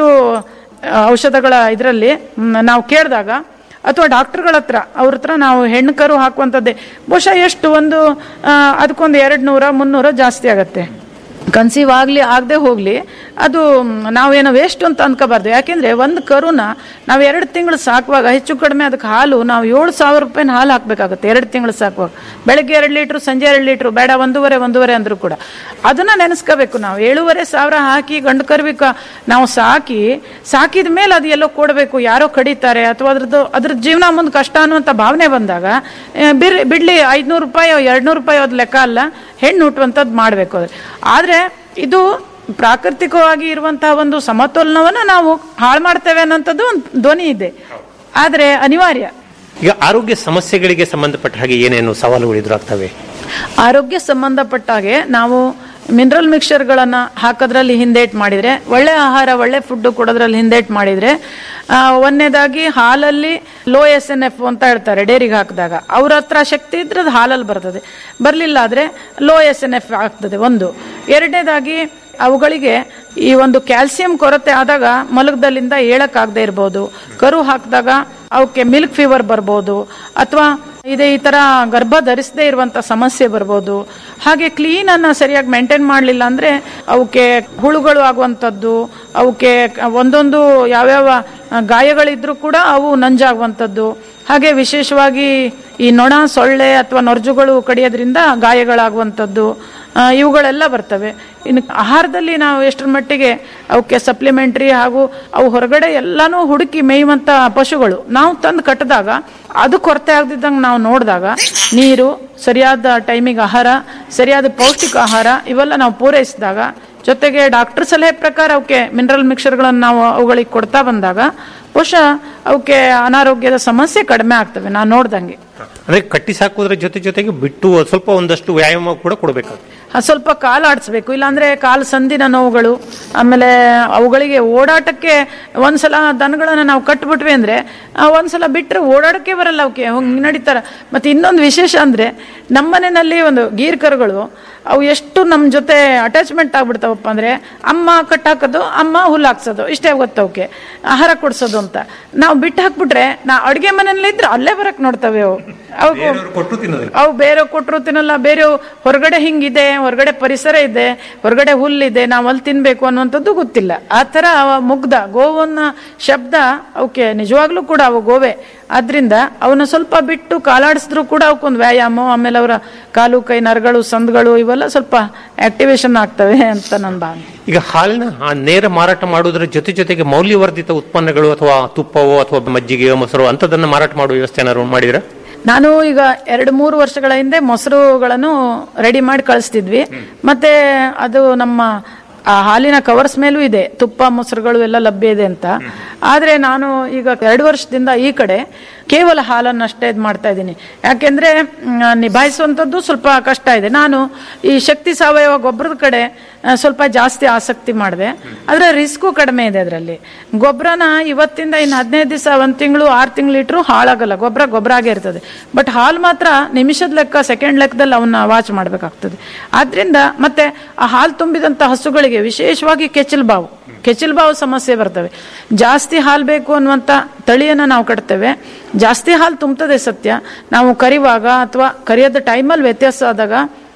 ಆ, ಔಷಧಗಳ ಇದರಲ್ಲಿ ನಾವು ಕೇಳಿದಾಗ ಅಥವಾ ಡಾಕ್ಟರ್ಗಳ ಹತ್ರ ಅವ್ರ ಹತ್ರ ನಾವು ಹೆಣ್ಣು ಕರು ಹಾಕುವಂಥದ್ದೇ ಬಹುಶಃ ಎಷ್ಟು ಒಂದು ಆ, ಅದಕ್ಕೊಂದು ಎರಡು ನೂರ ಮುನ್ನೂರ ಜಾಸ್ತಿ ಆಗತ್ತೆ ಕನ್ಸೀವ್ ಆಗ್ಲಿ ಆಗದೆ ಹೋಗ್ಲಿ ಅದು ಮ್, ನಾವೇನೋ ವೇಸ್ಟ್ ಅಂತ ಅನ್ಕೋಬಾರ್ದು ಯಾಕೆಂದ್ರೆ ಒಂದು ಕರುನ ನಾವು ಎರಡು ತಿಂಗಳು ಸಾಕುವಾಗ ಹೆಚ್ಚು ಕಡಿಮೆ ಅದಕ್ಕೆ ಹಾಲು ನಾವು ಏಳು ಸಾವಿರ ರೂಪಾಯಿನ ಹಾಲು ಹಾಕ್ಬೇಕಾಗುತ್ತೆ ಎರಡು ತಿಂಗಳು ಸಾಕುವಾಗ ಬೆಳಗ್ಗೆ ಎರಡು ಲೀಟ್ರು ಸಂಜೆ ಎರಡು ಲೀಟ್ರು ಬೇಡ ಒಂದೂವರೆ ಒಂದೂವರೆ ಅಂದ್ರೂ ಕೂಡ ಅದನ್ನ ನೆನೆಸ್ಕೋಬೇಕು ನಾವು ಏಳೂವರೆ ಸಾವಿರ ಹಾಕಿ ಗಂಡು ಕರುವಿಕ ನಾವು ಸಾಕಿ ಸಾಕಿದ ಮೇಲೆ ಅದು ಎಲ್ಲೋ ಕೊಡಬೇಕು ಯಾರೋ ಕಡಿತಾರೆ ಅಥವಾ ಅದ್ರದ್ದು ಅದ್ರ ಜೀವನ ಮುಂದೆ ಕಷ್ಟ ಅನ್ನುವಂಥ ಭಾವನೆ ಬಂದಾಗ ಆ, ಬಿರ್ ಬಿಡ್ಲಿ ಐದ್ನೂರು ರೂಪಾಯಿ ಎರಡ್ನೂರು ರೂಪಾಯಿ ಅದು ಲೆಕ್ಕ ಅಲ್ಲ ಹೆಣ್ಣು ಹುಟ್ಟುವಂಥದ್ದು ಮಾಡಬೇಕು ಆದ್ರೆ ಇದು ಪ್ರಾಕೃತಿಕವಾಗಿ ಇರುವಂತಹ ಒಂದು ಸಮತೋಲನವನ್ನ ನಾವು ಹಾಳು ಮಾಡ್ತೇವೆ ಅನ್ನೋಂಥದ್ದು ಒಂದು ಧ್ವನಿ ಇದೆ ಆದ್ರೆ ಅನಿವಾರ್ಯ ಈಗ ಆರೋಗ್ಯ ಸಮಸ್ಯೆಗಳಿಗೆ ಸಂಬಂಧಪಟ್ಟ ಹಾಗೆ ಏನೇನು ಸವಾಲುಗಳು ಎದುರಾಗ್ತವೆ ಆರೋಗ್ಯ ಸಂಬಂಧಪಟ್ಟ ಹಾಗೆ ನಾವು ಮಿನರಲ್ ಮಿಕ್ಸರ್ಗಳನ್ನ ಹಾಕೋದ್ರಲ್ಲಿ ಹಿಂದೇಟ್ ಮಾಡಿದ್ರೆ ಒಳ್ಳೆ ಆಹಾರ ಒಳ್ಳೆ ಫುಡ್ ಕೊಡೋದ್ರಲ್ಲಿ ಹಿಂದೇಟ್ ಮಾಡಿದ್ರೆ ಆ, ಒಂದನೇದಾಗಿ ಹಾಲಲ್ಲಿ ಲೋ ಎಸ್ ಎನ್ ಎಫ್ ಅಂತ ಹೇಳ್ತಾರೆ ಡೈರಿಗೆ ಹಾಕಿದಾಗ ಅವ್ರ ಹತ್ರ ಶಕ್ತಿ ಇದ್ರೆ ಅದು ಹಾಲಲ್ಲಿ ಬರ್ತದೆ ಬರಲಿಲ್ಲ ಆದ್ರೆ ಲೋ ಎಸ್ ಎನ್ ಎಫ್ ಆಗ್ತದೆ ಒಂದು ಎರಡನೇದಾಗಿ ಅವುಗಳಿಗೆ ಈ ಒಂದು ಕ್ಯಾಲ್ಸಿಯಂ ಕೊರತೆ ಆದಾಗ ಮಲಗದಲ್ಲಿಂದ ಏಳಕ್ಕಾಗದೆ ಇರ್ಬೋದು ಕರು ಹಾಕಿದಾಗ ಅವಕ್ಕೆ ಮಿಲ್ಕ್ ಫೀವರ್ ಬರ್ಬೋದು ಅಥವಾ ಇದೇ ಈ ತರ ಗರ್ಭ ಧರಿಸದೇ ಇರುವಂತ ಸಮಸ್ಯೆ ಬರ್ಬೋದು ಹಾಗೆ ಕ್ಲೀನ್ ಅನ್ನ ಸರಿಯಾಗಿ ಮೇಂಟೈನ್ ಮಾಡಲಿಲ್ಲ ಅಂದ್ರೆ ಅವಕ್ಕೆ ಹುಳುಗಳು ಆಗುವಂಥದ್ದು ಅವಕ್ಕೆ ಒಂದೊಂದು ಯಾವ್ಯಾವ ಗಾಯಗಳಿದ್ರೂ ಕೂಡ ಅವು ನಂಜಾಗುವಂಥದ್ದು ಹಾಗೆ ವಿಶೇಷವಾಗಿ ಈ ನೊಣ ಸೊಳ್ಳೆ ಅಥವಾ ನೊರ್ಜುಗಳು ಕಡಿಯೋದ್ರಿಂದ ಗಾಯಗಳಾಗುವಂಥದ್ದು ಆ, ಇವುಗಳೆಲ್ಲ ಬರ್ತವೆ ಇನ್ನು ಆಹಾರದಲ್ಲಿ ನಾವು ಎಷ್ಟರ ಮಟ್ಟಿಗೆ ಅವಕ್ಕೆ ಸಪ್ಲಿಮೆಂಟ್ರಿ ಹಾಗೂ ಅವು ಹೊರಗಡೆ ಎಲ್ಲಾನು ಹುಡುಕಿ ಮೇಯುವಂತ ಪಶುಗಳು ನಾವು ತಂದು ಕಟ್ಟಿದಾಗ ಅದು ಕೊರತೆ ಆಗದಿದ್ದಂಗೆ ನಾವು ನೋಡಿದಾಗ ನೀರು ಸರಿಯಾದ ಟೈಮಿಗೆ ಆಹಾರ ಸರಿಯಾದ ಪೌಷ್ಟಿಕ ಆಹಾರ ಇವೆಲ್ಲ ನಾವು ಪೂರೈಸಿದಾಗ ಜೊತೆಗೆ ಡಾಕ್ಟರ್ ಸಲಹೆ ಪ್ರಕಾರ ಅವಕ್ಕೆ ಮಿನರಲ್ ಮಿಕ್ಸರ್ಗಳನ್ನು ನಾವು ಅವುಗಳಿಗೆ ಕೊಡ್ತಾ ಬಂದಾಗ ಬಹುಶಃ ಅವಕ್ಕೆ ಅನಾರೋಗ್ಯದ ಸಮಸ್ಯೆ ಕಡಿಮೆ ಆಗ್ತವೆ ನಾನು ನೋಡ್ದಂಗೆ ಅಂದ್ರೆ ಕಟ್ಟಿ ಸಾಕೋದ್ರ ಜೊತೆ ಜೊತೆಗೆ ಬಿಟ್ಟು ಸ್ವಲ್ಪ ಒಂದಷ್ಟು ವ್ಯಾಯಾಮ ಕೂಡ ಕೊಡಬೇಕಾಗುತ್ತೆ ಆ, ಸ್ವಲ್ಪ ಕಾಲು ಆಡಿಸ್ಬೇಕು ಇಲ್ಲಾಂದ್ರೆ ಕಾಲು ಸಂದಿನ ನೋವುಗಳು ಆಮೇಲೆ ಅವುಗಳಿಗೆ ಓಡಾಟಕ್ಕೆ ಒಂದ್ಸಲ ದನಗಳನ್ನ ನಾವು ಕಟ್ಬಿಟ್ವಿ ಅಂದ್ರೆ ಆ, ಒಂದ್ಸಲ ಬಿಟ್ರೆ ಓಡಾಡಕ್ಕೆ ಬರಲ್ಲ ಅವಕ್ಕೆ ಹಂಗ್ ನಡೀತಾರ ಮತ್ತೆ ಇನ್ನೊಂದು ವಿಶೇಷ ಅಂದ್ರೆ ನಮ್ಮನೆಯಲ್ಲಿ ಒಂದು ಗೀರ್ ಕರುಗಳು ಅವು ಎಷ್ಟು ನಮ್ಮ ಜೊತೆ ಅಟ್ಯಾಚ್ಮೆಂಟ್ ಆಗ್ಬಿಡ್ತಾವಪ್ಪ ಅಂದ್ರೆ ಅಮ್ಮ ಕಟ್ಟಾಕೋದು ಅಮ್ಮ ಹುಲ್ಲು ಹಾಕ್ಸೋದು ಇಷ್ಟೇ ಗೊತ್ತು ಅವಕ್ಕೆ ಆಹಾರ ಕೊಡ್ಸೋದು ಅಂತ ನಾವು ಬಿಟ್ಟು ಹಾಕ್ಬಿಟ್ರೆ ನಾ ಅಡುಗೆ ಮನೆಯಲ್ಲಿ ಇದ್ರೆ ಅಲ್ಲೇ ಬರಕ್ ನೋಡ್ತವೆ ಅವು ಅವು ಕೊಟ್ಟು ತಿನ್ನೋದಿಲ್ಲ ಅವು ಬೇರೆ ಕೊಟ್ಟರು ತಿನ್ನಲ್ಲ ಬೇರೆ ಹೊರಗಡೆ ಹಿಂಗಿದೆ ಹೊರಗಡೆ ಪರಿಸರ ಇದೆ ಹೊರಗಡೆ ಹುಲ್ಲಿದೆ ನಾವು ಅಲ್ಲಿ ತಿನ್ಬೇಕು ಅನ್ನುವಂಥದ್ದು ಗೊತ್ತಿಲ್ಲ ಆ ಥರ ಅವ ಮುಗ್ಧ ಗೋವನ್ನ ಶಬ್ದ ಅವಕ್ಕೆ ನಿಜವಾಗ್ಲೂ ಕೂಡ ಅವು ಗೋವೆ ಆದ್ರಿಂದ ಅವನ್ನ ಸ್ವಲ್ಪ ಬಿಟ್ಟು ಕಾಲಾಡಿಸಿದ್ರು ಕೂಡ ಅವಕ್ಕೊಂದು ವ್ಯಾಯಾಮ ಆಮೇಲೆ ಅವರ ಕಾಲು ಕೈ ನರಗಳು ಸಂದ್ಗಳು ಇವೆಲ್ಲ ಸ್ವಲ್ಪ ಆಕ್ಟಿವೇಶನ್ ಆಗ್ತವೆ ಅಂತ ನನ್ನ ಭಾವನೆ ಈಗ ಹಾಲಿನ ಆ ನೇರ ಮಾರಾಟ ಮಾಡುವುದರ ಜೊತೆ ಜೊತೆಗೆ ಮೌಲ್ಯವರ್ಧಿತ ಉತ್ಪನ್ನಗಳು ಅಥವಾ ತುಪ್ಪವೋ ಅಥವಾ ಮಜ್ಜಿಗೆಯೋ ಮೊಸರು ಅಂತದನ್ನ ಮಾರಾಟ ಮಾಡುವ ವ್ಯವಸ್ಥೆ ಏನಾದ್ರು ಮಾಡಿದ್ರ ನಾನು ಈಗ ಎರಡು ಮೂರು ವರ್ಷಗಳ ಹಿಂದೆ ಮೊಸರುಗಳನ್ನು ರೆಡಿ ಮಾಡಿ ಕಳಿಸ್ತಿದ್ವಿ ಮತ್ತೆ ಅದು ನಮ್ಮ ಆ ಹಾಲಿನ ಕವರ್ಸ್ ಮೇಲೂ ಇದೆ ತುಪ್ಪ ಮೊಸರುಗಳು ಎಲ್ಲ ಲಭ್ಯ ಇದೆ ಅಂತ ಆದ್ರೆ ನಾನು ಈಗ ಎರಡು ವರ್ಷದಿಂದ ಈ ಕಡೆ ಕೇವಲ ಹಾಲನ್ನಷ್ಟೇ ಇದು ಮಾಡ್ತಾ ಇದ್ದೀನಿ ಯಾಕೆಂದ್ರೆ ಮ್, ನಿಭಾಯಿಸುವಂಥದ್ದು ಸ್ವಲ್ಪ ಕಷ್ಟ ಇದೆ ನಾನು ಈ ಶಕ್ತಿ ಸಾವಯವ ಗೊಬ್ಬರದ ಕಡೆ ಆ, ಸ್ವಲ್ಪ ಜಾಸ್ತಿ ಆಸಕ್ತಿ ಮಾಡಿದೆ ಆದ್ರೆ ರಿಸ್ಕು ಕಡಿಮೆ ಇದೆ ಅದರಲ್ಲಿ ಗೊಬ್ಬರನ ಇವತ್ತಿಂದ ಇನ್ನು ಹದಿನೈದು ದಿವಸ ಒಂದು ತಿಂಗಳು ಆರು ತಿಂಗಳು ಇಟ್ಟರು ಹಾಳಾಗಲ್ಲ ಗೊಬ್ಬರ ಗೊಬ್ಬರ ಆಗೇ ಇರ್ತದೆ ಬಟ್ ಹಾಲು ಮಾತ್ರ ನಿಮಿಷದ ಲೆಕ್ಕ ಸೆಕೆಂಡ್ ಲೆಕ್ಕದಲ್ಲಿ ಅವನ್ನ ವಾಚ್ ಮಾಡಬೇಕಾಗ್ತದೆ ಆದ್ರಿಂದ ಮತ್ತೆ ಆ ಹಾಲು ತುಂಬಿದಂತ ಹಸುಗಳಿಗೆ ವಿಶೇಷವಾಗಿ ಕೆಚ್ಚಲು ಬಾವು ಕೆಚ್ಚಲು ಬಾವು ಸಮಸ್ಯೆ ಬರ್ತವೆ ಜಾಸ್ತಿ ಹಾಲು ಬೇಕು ಅನ್ನುವಂಥ ತಳಿಯನ್ನು ನಾವು ಕಟ್ತೇವೆ ಜಾಸ್ತಿ ಹಾಲು ತುಂಬುತ್ತದೆ ಸತ್ಯ ನಾವು ಕರಿವಾಗ ಅಥವಾ ಕರಿಯೋದ ಟೈಮಲ್ಲಿ ವ್ಯತ್ಯಾಸ ಆದಾಗ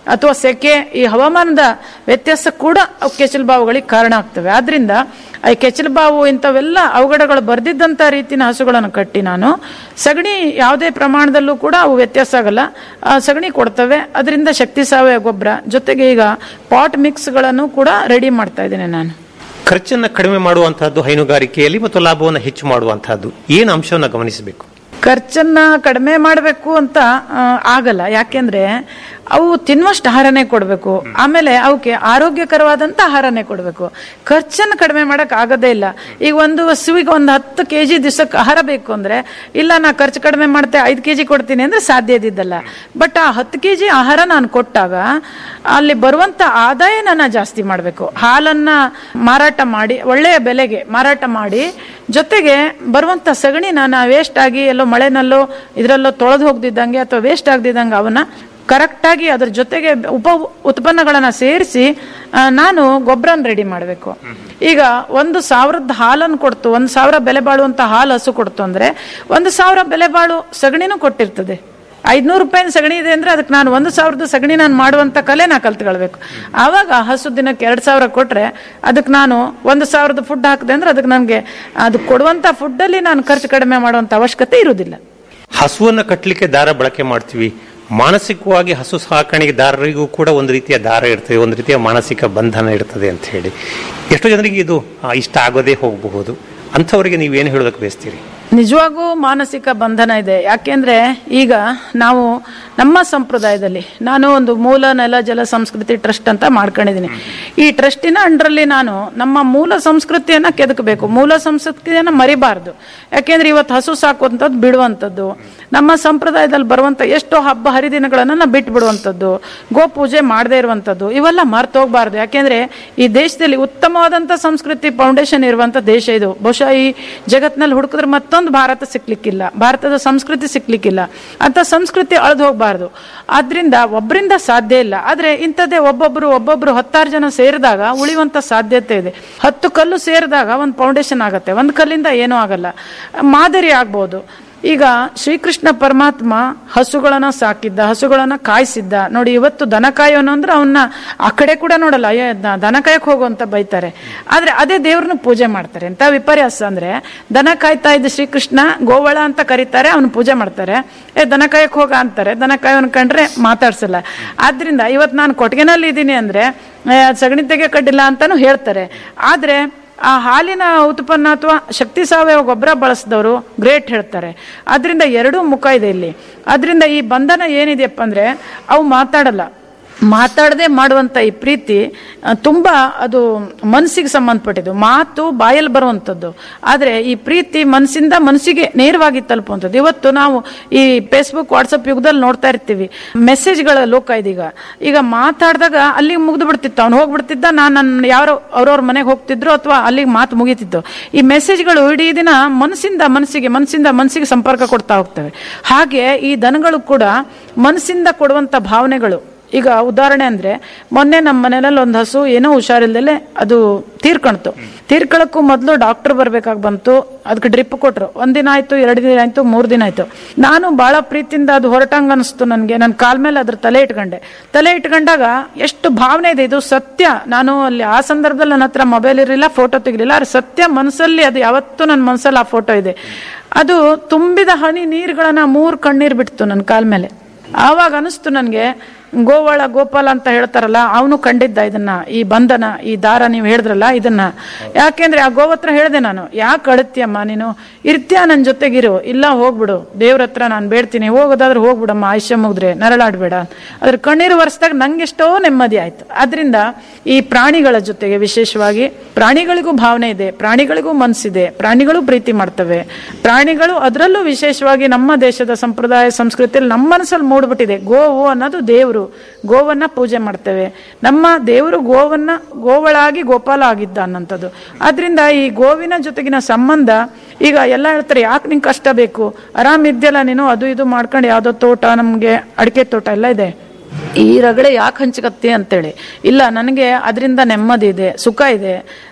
ಅಥವಾ ಸೆಕೆ ಈ ಹವಾಮಾನದ ವ್ಯತ್ಯಾಸ ಕೂಡ ಅವು ಕೆಚ್ಚಲು ಬಾವುಗಳಿಗೆ ಕಾರಣ ಆಗ್ತವೆ ಆದ್ರಿಂದ ಈ ಕೆಚ್ಚಲು ಬಾವು ಇಂಥವೆಲ್ಲ ಅವಘಡಗಳು ಬರ್ದಿದ್ದಂಥ ರೀತಿನ ಹಸುಗಳನ್ನು ಕಟ್ಟಿ ನಾನು ಸಗಣಿ ಯಾವುದೇ ಪ್ರಮಾಣದಲ್ಲೂ ಕೂಡ ಅವು ವ್ಯತ್ಯಾಸ ಆಗಲ್ಲ ಆ, ಸಗಣಿ ಕೊಡ್ತವೆ ಅದರಿಂದ ಶಕ್ತಿ ಸಾವಯವ ಗೊಬ್ಬರ ಜೊತೆಗೆ ಈಗ ಪಾಟ್ ಮಿಕ್ಸ್ಗಳನ್ನು ಕೂಡ ರೆಡಿ ಮಾಡ್ತಾ ಇದ್ದೇನೆ ನಾನು ಖರ್ಚನ್ನ ಕಡಿಮೆ ಮಾಡುವಂತಹದ್ದು ಹೈನುಗಾರಿಕೆಯಲ್ಲಿ ಮತ್ತು ಲಾಭವನ್ನು ಹೆಚ್ಚು ಮಾಡುವಂತಹದ್ದು ಏನು ಅಂಶವನ್ನು ಗಮನಿಸಬೇಕು ಖರ್ಚನ್ನ ಕಡಿಮೆ ಮಾಡಬೇಕು ಅಂತ ಆ, ಆಗಲ್ಲ ಯಾಕೆಂದ್ರೆ ಅವು ತಿನ್ನುವಷ್ಟು ಆಹಾರನೇ ಕೊಡಬೇಕು ಆಮೇಲೆ ಅವಕ್ಕೆ ಆರೋಗ್ಯಕರವಾದಂತ ಆಹಾರನೇ ಕೊಡಬೇಕು ಖರ್ಚನ್ನು ಕಡಿಮೆ ಮಾಡಕ್ ಆಗದೇ ಇಲ್ಲ ಈಗ ಒಂದು ಹಸುವಿಗೆ ಒಂದು ಹತ್ತು ಕೆ ಜಿ ದಿವಸಕ್ಕೆ ಆಹಾರ ಬೇಕು ಅಂದ್ರೆ ಇಲ್ಲ ನಾ ಖರ್ಚು ಕಡಿಮೆ ಮಾಡ್ತೆ ಐದು ಕೆ ಜಿ ಕೊಡ್ತೀನಿ ಅಂದ್ರೆ ಸಾಧ್ಯ ಇದ್ದಿದ್ದಲ್ಲ ಬಟ್ ಆ ಹತ್ತು ಕೆ ಜಿ ಆಹಾರ ನಾನು ಕೊಟ್ಟಾಗ ಅಲ್ಲಿ ಬರುವಂತ ಆದಾಯ ನಾನು ಜಾಸ್ತಿ ಮಾಡಬೇಕು ಹಾಲನ್ನ ಮಾರಾಟ ಮಾಡಿ ಒಳ್ಳೆಯ ಬೆಲೆಗೆ ಮಾರಾಟ ಮಾಡಿ ಜೊತೆಗೆ ಬರುವಂತ ಸಗಣಿ ನಾನು ವೇಸ್ಟ್ ಆಗಿ ಎಲ್ಲೋ ಮಳೆನಲ್ಲೋ ಇದರಲ್ಲೋ ತೊಳೆದು ಹೋಗ್ದಿದ್ದಂಗೆ ಅಥವಾ ವೇಸ್ಟ್ ಆಗದಿದ್ದಂಗೆ ಅವನ್ನ ಕರೆಕ್ಟಾಗಿ ಅದ್ರ ಜೊತೆಗೆ ಉಪ ಉತ್ಪನ್ನಗಳನ್ನ ಸೇರಿಸಿ ನಾನು ಗೊಬ್ಬರನ ರೆಡಿ ಮಾಡಬೇಕು ಈಗ ಒಂದು ಸಾವಿರದ ಹಾಲನ್ನು ಕೊಡ್ತು ಒಂದು ಸಾವಿರ ಬೆಲೆ ಬಾಳುವಂತ ಹಾಲು ಹಸು ಕೊಡ್ತು ಅಂದ್ರೆ ಒಂದು ಸಾವಿರ ಬೆಲೆ ಬಾಳು ಸಗಣಿನೂ ಕೊಟ್ಟಿರ್ತದೆ ಐದ್ನೂರು ರೂಪಾಯಿನ ಸಗಣಿ ಇದೆ ಅಂದ್ರೆ ಅದಕ್ಕೆ ನಾನು ಒಂದು ಸಾವಿರದ ಸಗಣಿ ನಾನು ಮಾಡುವಂತ ಕಲೆ ನಾ ಕಲ್ತ್ಕೊಳ್ಬೇಕು ಆವಾಗ ಹಸು ದಿನಕ್ಕೆ ಎರಡ್ ಸಾವಿರ ಕೊಟ್ರೆ ಅದಕ್ಕೆ ನಾನು ಒಂದು ಸಾವಿರದ ಫುಡ್ ಹಾಕಿದೆ ಅಂದ್ರೆ ಅದಕ್ಕೆ ನನಗೆ ಅದು ಕೊಡುವಂತ ಫುಡ್ ಅಲ್ಲಿ ನಾನು ಖರ್ಚು ಕಡಿಮೆ ಮಾಡುವಂತ ಅವಶ್ಯಕತೆ ಇರುವುದಿಲ್ಲ ಹಸುವನ್ನ ಕಟ್ಟಲಿಕ್ಕೆ ದಾರ ಬಳಕೆ ಮಾಡ್ತೀವಿ ಮಾನಸಿಕವಾಗಿ ಹಸು ಸಾಕಾಣಿಕೆದಾರರಿಗೂ ಕೂಡ ಒಂದು ರೀತಿಯ ದಾರ ಇರ್ತದೆ ಒಂದು ರೀತಿಯ ಮಾನಸಿಕ ಬಂಧನ ಇರ್ತದೆ ಅಂತ ಹೇಳಿ ಎಷ್ಟೋ ಜನರಿಗೆ ಇದು ಆ, ಇಷ್ಟ ಆಗೋದೇ ಹೋಗಬಹುದು ಅಂಥವರಿಗೆ ನೀವೇನು ಹೇಳೋದಕ್ಕೆ ಬಯಸ್ತೀರಿ ನಿಜವಾಗೂ ಮಾನಸಿಕ ಬಂಧನ ಇದೆ ಯಾಕೆಂದ್ರೆ ಈಗ ನಾವು ನಮ್ಮ ಸಂಪ್ರದಾಯದಲ್ಲಿ ನಾನು ಒಂದು ಮೂಲ ನೆಲ ಜಲ ಸಂಸ್ಕೃತಿ ಟ್ರಸ್ಟ್ ಅಂತ ಮಾಡ್ಕೊಂಡಿದ್ದೀನಿ ಈ ಟ್ರಸ್ಟಿನ ಅಂಡರಲ್ಲಿ ನಾನು ನಮ್ಮ ಮೂಲ ಸಂಸ್ಕೃತಿಯನ್ನ ಕೆದಕಬೇಕು ಮೂಲ ಸಂಸ್ಕೃತಿಯನ್ನ ಮರಿಬಾರ್ದು ಯಾಕೆಂದ್ರೆ ಇವತ್ತು ಹಸು ಸಾಕುವಂಥದ್ದು ಬಿಡುವಂಥದ್ದು ನಮ್ಮ ಸಂಪ್ರದಾಯದಲ್ಲಿ ಬರುವಂತ ಎಷ್ಟೋ ಹಬ್ಬ ಹರಿದಿನಗಳನ್ನ ನಾವು ಬಿಟ್ಟು ಬಿಡುವಂಥದ್ದು ಗೋ ಪೂಜೆ ಮಾಡದೇ ಇರುವಂಥದ್ದು ಇವೆಲ್ಲ ಮರ್ತೋಗ್ಬಾರ್ದು ಯಾಕೆಂದ್ರೆ ಈ ದೇಶದಲ್ಲಿ ಉತ್ತಮವಾದಂತ ಸಂಸ್ಕೃತಿ ಫೌಂಡೇಶನ್ ಇರುವಂತ ದೇಶ ಇದು ಬಹುಶಃ ಈ ಜಗತ್ನಲ್ಲಿ ಹುಡುಕಿದ್ರೆ ಮತ್ತೊಂದು ಭಾರತ ಸಿಕ್ಲಿಕ್ಕಿಲ್ಲ ಭಾರತದ ಸಂಸ್ಕೃತಿ ಸಿಕ್ಲಿಕ್ಕಿಲ್ಲ ಅಂತ ಸಂಸ್ಕೃತಿ ಅಳ್ದು ಹೋಗ್ಬಾರ್ದು ಆದ್ರಿಂದ ಒಬ್ಬರಿಂದ ಸಾಧ್ಯ ಇಲ್ಲ ಆದ್ರೆ ಇಂಥದ್ದೇ ಒಬ್ಬೊಬ್ರು ಒಬ್ಬೊಬ್ರು ಹತ್ತಾರು ಜನ ಸೇರಿದಾಗ ಉಳಿಯುವಂತ ಸಾಧ್ಯತೆ ಇದೆ ಹತ್ತು ಕಲ್ಲು ಸೇರಿದಾಗ ಒಂದು ಫೌಂಡೇಶನ್ ಆಗತ್ತೆ ಒಂದು ಕಲ್ಲಿಂದ ಏನೂ ಆಗಲ್ಲ ಮಾದರಿ ಆಗ್ಬೋದು ಈಗ ಶ್ರೀಕೃಷ್ಣ ಪರಮಾತ್ಮ ಹಸುಗಳನ್ನ ಸಾಕಿದ್ದ ಹಸುಗಳನ್ನ ಕಾಯಿಸಿದ್ದ ನೋಡಿ ಇವತ್ತು ದನ ಕಾಯೋನು ಅಂದ್ರೆ ಅವನ್ನ ಆ ಕಡೆ ಕೂಡ ನೋಡಲ್ಲ ಅಯ್ಯೋ ದ- ದನ ಕಾಯಕ್ ಹೋಗು ಅಂತ ಬೈತಾರೆ ಆದ್ರೆ ಅದೇ ದೇವ್ರನ್ನ ಪೂಜೆ ಮಾಡ್ತಾರೆ ಎಂತ ವಿಪರ್ಯಾಸ ಅಂದ್ರೆ ದನ ಕಾಯ್ತಾ ಇದ್ದ ಶ್ರೀಕೃಷ್ಣ ಗೋವಳ ಅಂತ ಕರೀತಾರೆ ಅವನು ಪೂಜೆ ಮಾಡ್ತಾರೆ ಏ ದನ ಕಾಯಕ್ ಹೋಗ ಅಂತಾರೆ ದನ ಕಾಯೋನ್ ಕಂಡ್ರೆ ಮಾತಾಡ್ಸಲ್ಲ ಆದ್ರಿಂದ ಇವತ್ತು ನಾನು ಕೊಟ್ಟಿಗೆನಲ್ಲಿ ಇದ್ದೀನಿ ಅಂದ್ರೆ ಏ, ಅದ್ ಸಗಣಿ ತೆಗೆ ಕಡ್ಡಿಲ್ಲ ಅಂತಾನು ಹೇಳ್ತಾರೆ ಆದ್ರೆ ಆ ಹಾಲಿನ ಉತ್ಪನ್ನ ಅಥವಾ ಶಕ್ತಿ ಸಾವಯವ ಗೊಬ್ಬರ ಬಳಸಿದವರು ಗ್ರೇಟ್ ಹೇಳ್ತಾರೆ ಅದರಿಂದ ಎರಡೂ ಮುಖ ಇದೆ ಇಲ್ಲಿ ಅದರಿಂದ ಈ ಬಂಧನ ಏನಿದೆಯಪ್ಪ ಅಂದ್ರೆ ಅವು ಮಾತಾಡಲ್ಲ ಮಾತಾಡದೆ ಮಾಡುವಂತ ಈ ಪ್ರೀತಿ ಆ, ತುಂಬಾ ಅದು ಮನಸ್ಸಿಗೆ ಸಂಬಂಧಪಟ್ಟಿದ್ದು ಮಾತು ಬಾಯಲ್ಲಿ ಬರುವಂಥದ್ದು ಆದ್ರೆ ಈ ಪ್ರೀತಿ ಮನಸ್ಸಿಂದ ಮನಸ್ಸಿಗೆ ನೇರವಾಗಿ ತಲುಪುವಂಥದ್ದು ಇವತ್ತು ನಾವು ಈ ಫೇಸ್ಬುಕ್ ವಾಟ್ಸಪ್ ಯುಗದಲ್ಲಿ ನೋಡ್ತಾ ಇರ್ತೀವಿ ಮೆಸೇಜ್ಗಳ ಲೋಕ ಇದೀಗ ಈಗ ಮಾತಾಡಿದಾಗ ಅಲ್ಲಿಗೆ ಮುಗಿದು ಬಿಡ್ತಿತ್ತು ಅವ್ನು ಹೋಗ್ಬಿಡ್ತಿದ್ದ ನಾನು ನನ್ನ ಯಾರೋ ಅವ್ರವ್ರ ಮನೆಗೆ ಹೋಗ್ತಿದ್ರು ಅಥವಾ ಅಲ್ಲಿಗೆ ಮಾತು ಮುಗೀತಿತ್ತು ಈ ಮೆಸೇಜ್ಗಳು ಇಡೀ ದಿನ ಮನಸ್ಸಿಂದ ಮನಸ್ಸಿಗೆ ಮನಸ್ಸಿಂದ ಮನಸ್ಸಿಗೆ ಸಂಪರ್ಕ ಕೊಡ್ತಾ ಹೋಗ್ತವೆ ಹಾಗೆ ಈ ದನಗಳು ಕೂಡ ಮನಸ್ಸಿಂದ ಕೊಡುವಂತ ಭಾವನೆಗಳು ಈಗ ಉದಾಹರಣೆ ಅಂದ್ರೆ ಮೊನ್ನೆ ನಮ್ಮ ಮನೆಯಲ್ಲಿ ಒಂದು ಹಸು ಏನೋ ಹುಷಾರಿಲ್ದಲೆ ಅದು ತೀರ್ಕೊಳ್ತು ತೀರ್ಕೊಳಕ್ಕೂ ಮೊದಲು ಡಾಕ್ಟರ್ ಬರ್ಬೇಕಾಗಿ ಬಂತು ಅದಕ್ಕೆ ಡ್ರಿಪ್ ಕೊಟ್ರು ಒಂದಿನ ಆಯ್ತು ಎರಡು ದಿನ ಆಯ್ತು ಮೂರು ದಿನ ಆಯ್ತು ನಾನು ಬಹಳ ಪ್ರೀತಿಯಿಂದ ಅದು ಹೊರಟಂಗ ಅನಿಸ್ತು ನನಗೆ ನನ್ನ ಕಾಲ್ ಮೇಲೆ ಅದ್ರ ತಲೆ ಇಟ್ಕೊಂಡೆ ತಲೆ ಇಟ್ಕೊಂಡಾಗ ಎಷ್ಟು ಭಾವನೆ ಇದೆ ಇದು ಸತ್ಯ ನಾನು ಅಲ್ಲಿ ಆ ಸಂದರ್ಭದಲ್ಲಿ ನನ್ನ ಹತ್ರ ಮೊಬೈಲ್ ಇರಲಿಲ್ಲ ಫೋಟೋ ತೆಗಿಲಿಲ್ಲ ಆದ್ರೆ ಸತ್ಯ ಮನಸ್ಸಲ್ಲಿ ಅದು ಯಾವತ್ತೂ ನನ್ನ ಮನಸ್ಸಲ್ಲಿ ಆ ಫೋಟೋ ಇದೆ ಅದು ತುಂಬಿದ ಹನಿ ನೀರುಗಳನ್ನ ಮೂರು ಕಣ್ಣೀರು ಬಿಡ್ತು ನನ್ನ ಕಾಲ್ ಮೇಲೆ ಆವಾಗ ಅನಿಸ್ತು ನನಗೆ ಗೋವಾಳ ಗೋಪಾಲ ಅಂತ ಹೇಳ್ತಾರಲ್ಲ ಅವನು ಕಂಡಿದ್ದ ಇದನ್ನ ಈ ಬಂಧನ ಈ ದಾರ ನೀವು ಹೇಳಿದ್ರಲ್ಲ ಇದನ್ನ ಯಾಕೆಂದ್ರೆ ಆ ಗೋವತ್ರ ಹೇಳಿದೆ ನಾನು ಯಾಕೆ ಅಳತ್ಯಮ್ಮ ನೀನು ಇರ್ತೀಯ ನನ್ನ ಜೊತೆಗಿರು ಇಲ್ಲ ಹೋಗ್ಬಿಡು ದೇವ್ರ ಹತ್ರ ನಾನು ಬೇಡ್ತೀನಿ ಹೋಗೋದಾದ್ರೆ ಹೋಗ್ಬಿಡಮ್ಮ ಆಯುಷ್ಯ ಮುಗಿದ್ರೆ ನರಳಾಡ್ಬೇಡ ಅದ್ರ ಕಣ್ಣೀರು ಒರೆಸ್ದಾಗ ನಂಗೆಷ್ಟೋ ನೆಮ್ಮದಿ ಆಯ್ತು ಅದರಿಂದ ಈ ಪ್ರಾಣಿಗಳ ಜೊತೆಗೆ ವಿಶೇಷವಾಗಿ ಪ್ರಾಣಿಗಳಿಗೂ ಭಾವನೆ ಇದೆ ಪ್ರಾಣಿಗಳಿಗೂ ಮನಸ್ಸಿದೆ ಪ್ರಾಣಿಗಳು ಪ್ರೀತಿ ಮಾಡ್ತವೆ ಪ್ರಾಣಿಗಳು ಅದರಲ್ಲೂ ವಿಶೇಷವಾಗಿ ನಮ್ಮ ದೇಶದ ಸಂಪ್ರದಾಯ ಸಂಸ್ಕೃತಿಯಲ್ಲಿ ನಮ್ಮ ಮನಸ್ಸಲ್ಲಿ ಮೂಡ್ಬಿಟ್ಟಿದೆ ಗೋವು ಅನ್ನೋದು ದೇವರು ಗೋವನ್ನ ಪೂಜೆ ಮಾಡ್ತೇವೆ ನಮ್ಮ ದೇವರು ಗೋವನ್ನ ಗೋವಳಾಗಿ ಗೋಪಾಲ ಆಗಿದ್ದ ಅನ್ನೋಂಥದ್ದು ಆದ್ರಿಂದ ಈ ಗೋವಿನ ಜೊತೆಗಿನ ಸಂಬಂಧ ಈಗ ಎಲ್ಲ ಹೇಳ್ತಾರೆ ಯಾಕೆ ನಿಂಗೆ ಕಷ್ಟ ಬೇಕು ಆರಾಮ್ ಇದ್ಯಲ್ಲ ನೀನು ಅದು ಇದು ಮಾಡ್ಕೊಂಡು ಯಾವ್ದೋ ತೋಟ ನಮ್ಗೆ ಅಡಿಕೆ ತೋಟ ಎಲ್ಲ ಇದೆ ಈ ರಗಳೆ ಯಾಕೆ ಹಂಚಕತ್ತಿ ಅಂತೇಳಿ ಇಲ್ಲ ನನಗೆ ಅದರಿಂದ ನೆಮ್ಮದಿ ಇದೆ ಸುಖ ಇದೆ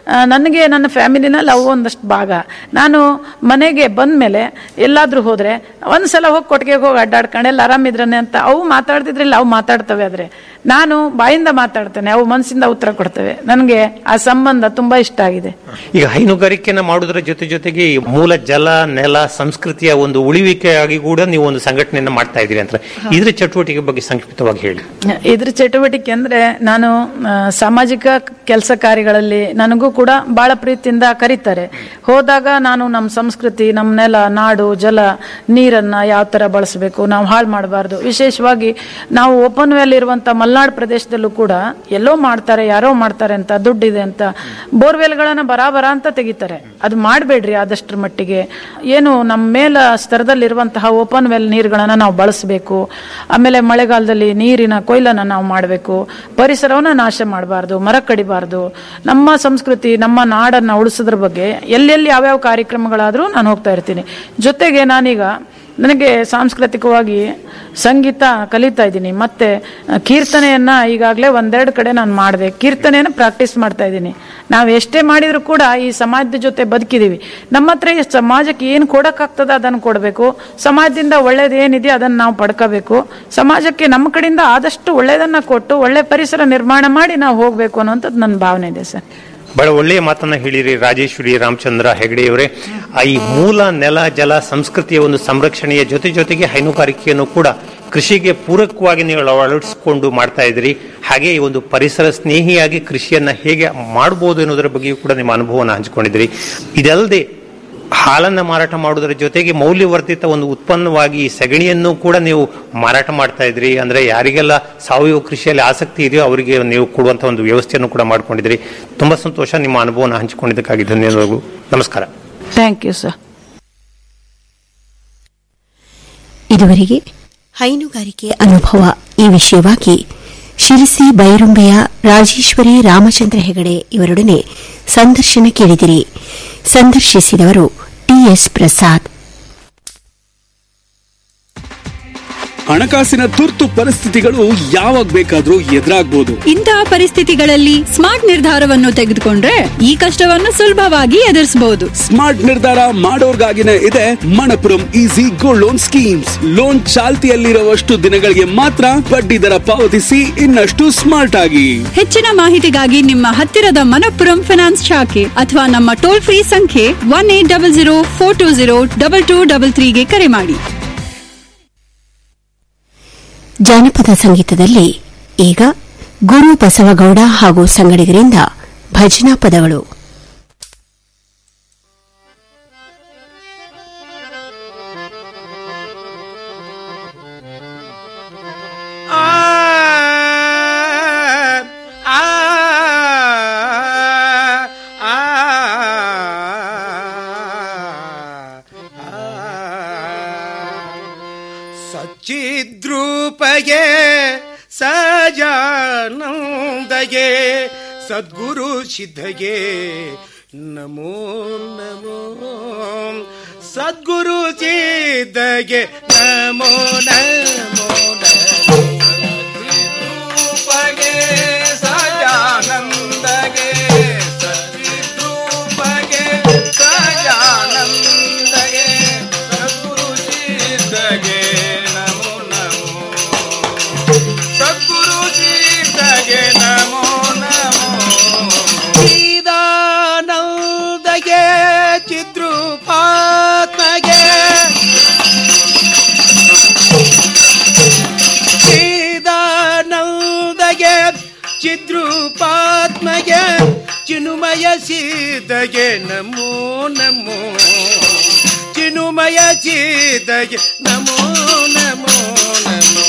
ಆ, ನನಗೆ ನನ್ನ ಫ್ಯಾಮಿಲಿನಲ್ಲಿ ಅವು ಒಂದಷ್ಟು ಭಾಗ ನಾನು ಮನೆಗೆ ಬಂದ ಮೇಲೆ ಎಲ್ಲಾದ್ರೂ ಹೋದ್ರೆ ಒಂದ್ಸಲ ಹೋಗಿ ಕೊಟ್ಟಿಗೆ ಹೋಗಿ ಅಡ್ಡಾಡ್ಕೊಂಡು ಎಲ್ಲ ಆರಾಮಿದ್ರನೆ ಅಂತ ಅವು ಮಾತಾಡ್ತಿದ್ರಿಲ್ಲ ಅವು ಮಾತಾಡ್ತವೆ ಆದ್ರೆ ನಾನು ಬಾಯಿಂದ ಮಾತಾಡ್ತೇನೆ ಅವು ಮನಸ್ಸಿಂದ ಉತ್ತರ ಕೊಡ್ತವೆ ನನಗೆ ಆ ಸಂಬಂಧ ತುಂಬಾ ಇಷ್ಟ ಆಗಿದೆ ಈಗ ಹೈನುಗಾರಿಕೆನ ಮಾಡುವುದರ ಜೊತೆ ಜೊತೆಗೆ ಈ ಮೂಲ ಜಲ ನೆಲ ಸಂಸ್ಕೃತಿಯ ಒಂದು ಉಳಿವಿಕೆಯಾಗಿ ಕೂಡ ನೀವು ಒಂದು ಸಂಘಟನೆಯನ್ನ ಮಾಡ್ತಾ ಇದ್ದೀರಿ ಅಂತ ಇದ್ರ ಚಟುವಟಿಕೆ ಬಗ್ಗೆ ಸಂಕ್ಷಿಪ್ತವಾಗಿ ಹೇಳಿ ಇದ್ರ ಚಟುವಟಿಕೆ ಅಂದ್ರೆ ನಾನು ಆ, ಸಾಮಾಜಿಕ ಕೆಲಸ ಕಾರ್ಯಗಳಲ್ಲಿ ನನಗೂ ಕೂಡ ಬಹಳ ಪ್ರೀತಿಯಿಂದ ಕರೀತಾರೆ ಹೋದಾಗ ನಾನು ನಮ್ಮ ಸಂಸ್ಕೃತಿ ನಮ್ಮ ನೆಲ ನಾಡು ಜಲ ನೀರನ್ನ ಯಾವ ತರ ಬಳಸಬೇಕು ನಾವು ಹಾಳು ಮಾಡಬಾರ್ದು ವಿಶೇಷವಾಗಿ ನಾವು ಓಪನ್ ವೆಲ್ ಇರುವಂತ ಮಲ್ನಾಡ್ ಪ್ರದೇಶದಲ್ಲೂ ಕೂಡ ಎಲ್ಲೋ ಮಾಡ್ತಾರೆ ಯಾರೋ ಮಾಡ್ತಾರೆ ಅಂತ ದುಡ್ಡಿದೆ ಅಂತ ಬೋರ್ವೆಲ್ಗಳನ್ನ ಬರಾಬರ ಅಂತ ತೆಗಿತಾರೆ ಅದು ಮಾಡಬೇಡ್ರಿ ಆದಷ್ಟರ ಮಟ್ಟಿಗೆ ಏನು ನಮ್ಮ ಮೇಲ ಸ್ತರದಲ್ಲಿರುವಂತಹ ಓಪನ್ ವೆಲ್ ನೀರುಗಳನ್ನ ನಾವು ಬಳಸಬೇಕು ಆಮೇಲೆ ಮಳೆಗಾಲದಲ್ಲಿ ನೀರಿನ ಕೊಯ್ಲನ್ನ ನಾವು ಮಾಡಬೇಕು ಪರಿಸರವನ್ನ ನಾಶ ಮಾಡಬಾರ್ದು ಮರ ಕಡಿಬಾರ್ದು ನಮ್ಮ ಸಂಸ್ಕೃತಿ ನಮ್ಮ ನಾಡನ್ನ ಉಳಿಸೋದ್ರ ಬಗ್ಗೆ ಎಲ್ಲೆಲ್ಲಿ ಯಾವ್ಯಾವ ಕಾರ್ಯಕ್ರಮಗಳಾದ್ರೂ ನಾನು ಹೋಗ್ತಾ ಇರ್ತೀನಿ ಜೊತೆಗೆ ನಾನೀಗ ನನಗೆ ಸಾಂಸ್ಕೃತಿಕವಾಗಿ ಸಂಗೀತ ಕಲಿತಾ ಇದ್ದೀನಿ ಮತ್ತೆ ಆ, ಕೀರ್ತನೆಯನ್ನ ಈಗಾಗಲೇ ಒಂದೆರಡು ಕಡೆ ನಾನು ಮಾಡಿದೆ ಕೀರ್ತನೆಯನ್ನು ಪ್ರಾಕ್ಟೀಸ್ ಮಾಡ್ತಾ ಇದ್ದೀನಿ ನಾವು ಎಷ್ಟೇ ಮಾಡಿದ್ರು ಕೂಡ ಈ ಸಮಾಜದ ಜೊತೆ ಬದುಕಿದೀವಿ ನಮ್ಮ ಹತ್ರ ಈ ಸಮಾಜಕ್ಕೆ ಏನು ಕೊಡಕ್ಕಾಗ್ತದ ಅದನ್ನು ಕೊಡಬೇಕು ಸಮಾಜದಿಂದ ಒಳ್ಳೇದು ಏನಿದೆ ಅದನ್ನು ನಾವು ಪಡ್ಕೋಬೇಕು ಸಮಾಜಕ್ಕೆ ನಮ್ಮ ಕಡೆಯಿಂದ ಆದಷ್ಟು ಒಳ್ಳೇದನ್ನ ಕೊಟ್ಟು ಒಳ್ಳೆ ಪರಿಸರ ನಿರ್ಮಾಣ ಮಾಡಿ ನಾವು ಹೋಗ್ಬೇಕು ಅನ್ನೋಂಥದ್ದು ನನ್ನ ಭಾವನೆ ಇದೆ ಸರ್ ಬಹಳ ಒಳ್ಳೆಯ ಮಾತನ್ನ ಹೇಳಿರಿ ರಾಜೇಶ್ವರಿ ರಾಮಚಂದ್ರ ಹೆಗಡೆಯವರೇ ಆ ಈ ಮೂಲ ನೆಲ ಜಲ ಸಂಸ್ಕೃತಿಯ ಒಂದು ಸಂರಕ್ಷಣೆಯ ಜೊತೆ ಜೊತೆಗೆ ಹೈನುಗಾರಿಕೆಯನ್ನು ಕೂಡ ಕೃಷಿಗೆ ಪೂರಕವಾಗಿ ನೀವು ಅಳವಡಿಸಿಕೊಂಡು ಮಾಡ್ತಾ ಇದ್ರಿ ಹಾಗೆ ಈ ಒಂದು ಪರಿಸರ ಸ್ನೇಹಿಯಾಗಿ ಕೃಷಿಯನ್ನ ಹೇಗೆ ಮಾಡಬಹುದು ಅನ್ನೋದರ ಬಗ್ಗೆಯೂ ಕೂಡ ನಿಮ್ಮ ಅನುಭವವನ್ನು ಹಂಚಿಕೊಂಡಿದ್ರಿ ಇದಲ್ಲದೆ ಹಾಲನ್ನ ಮಾರಾಟ ಮಾಡುವುದರ ಜೊತೆಗೆ ಮೌಲ್ಯವರ್ಧಿತ ಒಂದು ಉತ್ಪನ್ನವಾಗಿ ಈ ಸಗಣಿಯನ್ನು ಕೂಡ ನೀವು ಮಾರಾಟ ಮಾಡ್ತಾ ಇದ್ರಿ ಅಂದ್ರೆ ಯಾರಿಗೆಲ್ಲ ಸಾವಯವ ಕೃಷಿಯಲ್ಲಿ ಆಸಕ್ತಿ ಇದೆಯೋ ಅವರಿಗೆ ನೀವು ಕೊಡುವಂತ ಒಂದು ವ್ಯವಸ್ಥೆಯನ್ನು ಕೂಡ ಮಾಡ್ಕೊಂಡಿದ್ರಿ ತುಂಬಾ ಸಂತೋಷ ನಿಮ್ಮ ಅನುಭವನ ಹಂಚಿಕೊಂಡಿದ್ದಕ್ಕಾಗಿ ಧನ್ಯವಾದಗಳು ನಮಸ್ಕಾರ ಥ್ಯಾಂಕ್ ಯು ಸರ್ ಇದುವರೆಗೆ ಹೈನುಗಾರಿಕೆ ಅನುಭವ ಈ ವಿಷಯವಾಗಿ ಶಿರಸಿ ಬೈರುಂಬೆಯ ರಾಜೇಶ್ವರಿ ರಾಮಚಂದ್ರ ಹೆಗಡೆ ಇವರೊಡನೆ ಸಂದರ್ಶನ ಕೇಳಿದಿರಿ ಸಂದರ್ಶಿಸಿದವರು ಟಿಎಸ್ ಪ್ರಸಾದ್ ಹಣಕಾಸಿನ ತುರ್ತು ಪರಿಸ್ಥಿತಿಗಳು ಯಾವಾಗ ಬೇಕಾದ್ರೂ ಎದುರಾಗ್ಬೋದು ಇಂತಹ ಪರಿಸ್ಥಿತಿಗಳಲ್ಲಿ ಸ್ಮಾರ್ಟ್ ನಿರ್ಧಾರವನ್ನು ತೆಗೆದುಕೊಂಡ್ರೆ ಈ ಕಷ್ಟವನ್ನು ಸುಲಭವಾಗಿ ಎದುರಿಸಬಹುದು ಸ್ಮಾರ್ಟ್ ನಿರ್ಧಾರ ಮಾಡೋರ್ಗಾಗಿನೇ ಇದೆ Manappuram easy gold loan schemes loan ಚಾಲ್ತಿಯಲ್ಲಿರುವಷ್ಟು ದಿನಗಳಿಗೆ ಮಾತ್ರ ಬಡ್ಡಿ ದರ ಪಾವತಿಸಿ ಇನ್ನಷ್ಟು ಸ್ಮಾರ್ಟ್ ಆಗಿ ಹೆಚ್ಚಿನ ಮಾಹಿತಿಗಾಗಿ ನಿಮ್ಮ ಹತ್ತಿರದ ಮನಪ್ಪುರಂ ಫೈನಾನ್ಸ್ ಶಾಖೆ ಅಥವಾ ನಮ್ಮ ಟೋಲ್ ಫ್ರೀ ಸಂಖ್ಯೆ one eight double zero four two zero double two double ತ್ರೀಗೆ ಕರೆ ಮಾಡಿ ಜಾನಪದ ಸಂಗೀತದಲ್ಲಿ ಈಗ ಗುರು ಬಸವಗೌಡ ಹಾಗೂ ಸಂಗಡಿಗರಿಂದ ಭಜನಾ ಪದಗಳು ಸಚ್ಚಿದ್ರೂಪಗೆ ಸಜಾನಂದಗೆ ಸದ್ಗುರು ಸಿದ್ಧಗೆ ನಮೋ ನಮೋ ಸದ್ಗುರು ಸಿದ್ಧಗೆ ನಮೋ ನಮೋ ನಮೋ ಸದ್ರೂಪಗೆ ಸಜಾನಂದಗೆ ಸದ್ರೂಪಗೆ ಸಜಾನಂದಗೆ ಸದ್ಗುರು ಸಿದ್ಧಗೆ ನಮೋ ನಮೋ ಸದ್ಗುರು ಸಿದ್ಧಗೆ ನಮೋ ನಮೋ ಚಿದಾನಂದಗೆ ಚಿದ್ರೂಪಾತ್ಮಗೆ ಚಿದಾನಂದಗೆ ಚಿದ್ರೂಪಾತ್ಮಗೆ ಚಿನುಮಯ ಸಿದ್ಧಗೆ ನಮೋ ನಮೋ ಚಿನುಮಯ ಸಿದ್ಧಗೆ ನಮೋ ನಮೋ ನಮೋ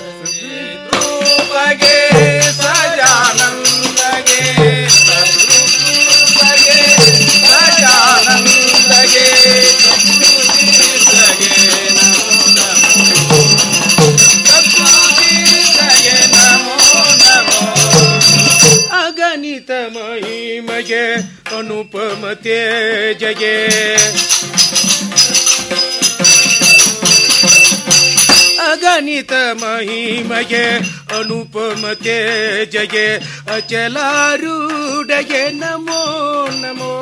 ರೂಪಗೆ ಸಜಾನಂದಗೆ ಸದ್ರೂಪಗೆ ಸಜಾನಂದಗೆ ಸದ್ಗುರುಸಿದ್ಧಗೆ ನಮೋ ನಮೋ ಸದ್ಗುರುಸಿದ್ಧಗೆ ನಮೋ ನಮೋ ಅಗಣಿತ ಮಹಿಮಗೆ ಅನುಪಮ ತೇಜಗೆ ಅಗಣಿತ ಅಗಣಿತ ಮಹಿಮಗೆ ಅನುಪಮತೆ ಜಗೆ ಅಚಲಾರೂಢಗೆ ನಮೋ ನಮೋ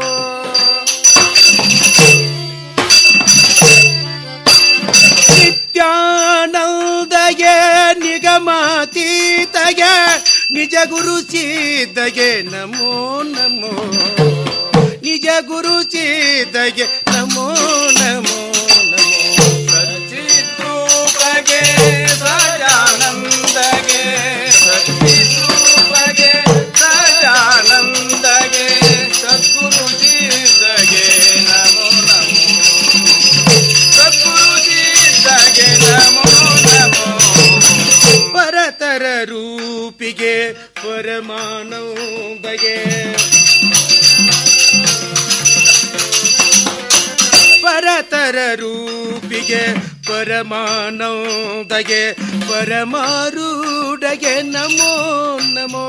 ನಿತ್ಯಾನಂದಗೆ ನಿಗಮಾತೀತಗೆ ನಿಜ ಗುರು ಸಿದ್ಧಗೆ ನಮೋ ನಮೋ ನಿಜ ಗುರು ಸಿದ್ಧಗೆ ನಮೋ ನಮೋ ನಮೋ ಸಚ್ಚಿದ್ರೂಪಗೆ ಸಜಾನಂದಗೆ ಸಚ್ಚಿದ್ರೂಪಗೆ ಸಜಾನಂದಗೆ ಸದ್ಗುರು ಸಿದ್ಧಗೆ ನಮೋ ನಮೋ ಸದ್ಗುರು ಸಿದ್ಧಗೆ ನಮೋ ನಮೋ ಪರತರ ರೂಪಿಗೆ ಪರಮಾನಂದಗೆ ಪರತರ ರೂಪಿಗೆ ಪರಮಾನಂದಗೆ ಪರಮಾರೂಢಗೆ ನಮೋ ನಮೋ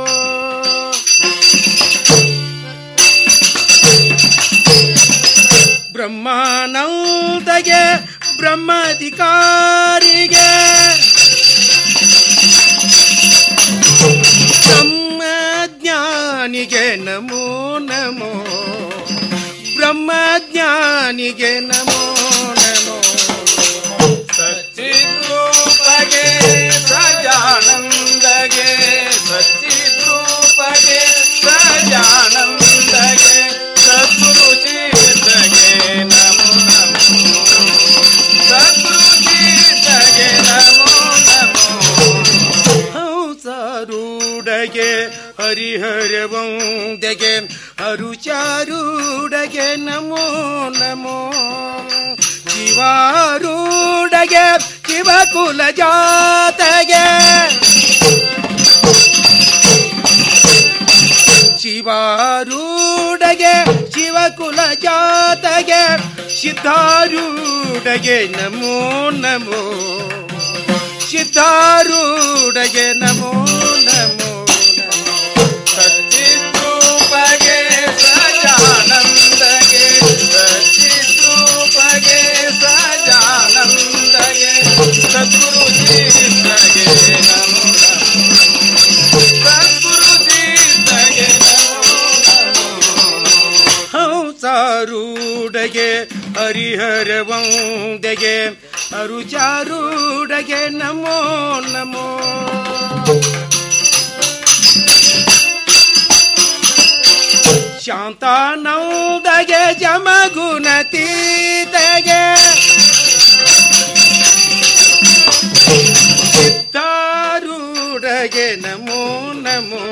ಬ್ರಹ್ಮಾನಂದಗೆ ಬ್ರಹ್ಮಾಧಿಕಾರಿಗೆ ಬ್ರಹ್ಮಜ್ಞಾನಿಗೆ ನಮೋ ನಮೋ ಬ್ರಹ್ಮಜ್ಞಾನಿಗೆ ನಮೋ ನಮೋ ಸಚ್ಚಿದ್ರೂಪಗೆ ಸಜಾನಂದಗೆ ಸಚ್ಚಿದ್ರೂಪಗೆ ಸಜಾನಂದಗೆ ಸದ್ಗುರು ಚಿತ್ತಗೆ ನಮೋ ನಮೋ ಸದ್ಗುರು ಚಿತ್ತಗೆ ನಮೋ ನಮೋ ಹಂಸಾರೂಢಗೆ ಹರಿಹರವಂದೆಗೆ ಅರುಚಾರೂಢಗೆ ನಮೋ ನಮೋ ಶಿವಾರೂಢಗೆ ಶಿವಕುಲ ಜಾತಗೆ ಶಿವಾರೂಢಗೆ ಶಿವಕುಲ ಜಾತಗೆ ಸಿದ್ಧಾರೂಢಗೆ ನಮೋ ನಮೋ ಸಿದ್ಧಾರೂಢಗೆ ನಮೋ ನಮೋ ಸಚ್ಚಿದ್ರೂಪಗೆ ಸಜಾನಂದಗೆ ಸಚ್ಚಿದ್ರೂಪಗೆ ಸಜಾನಂದಗೆ ಸದ್ಗುರು ಚಿತ್ತಗೆ ನಮೋ ಸದ್ಗುರು ಚಿತ್ತಗೆ ಹಂಸಾರೂಢಗೆ ಹರಿಹರವಂದೆಗೆ ಅರುಚಾರೂಢಗೆ ನಮೋ ನಮೋ ಶಾಂತಾನಂದಗೆ ಜಮಗುಣತೀತೆಗೆ ಸಿದ್ಧಾರೂಢಗೆ ನಮೋ ನಮೋ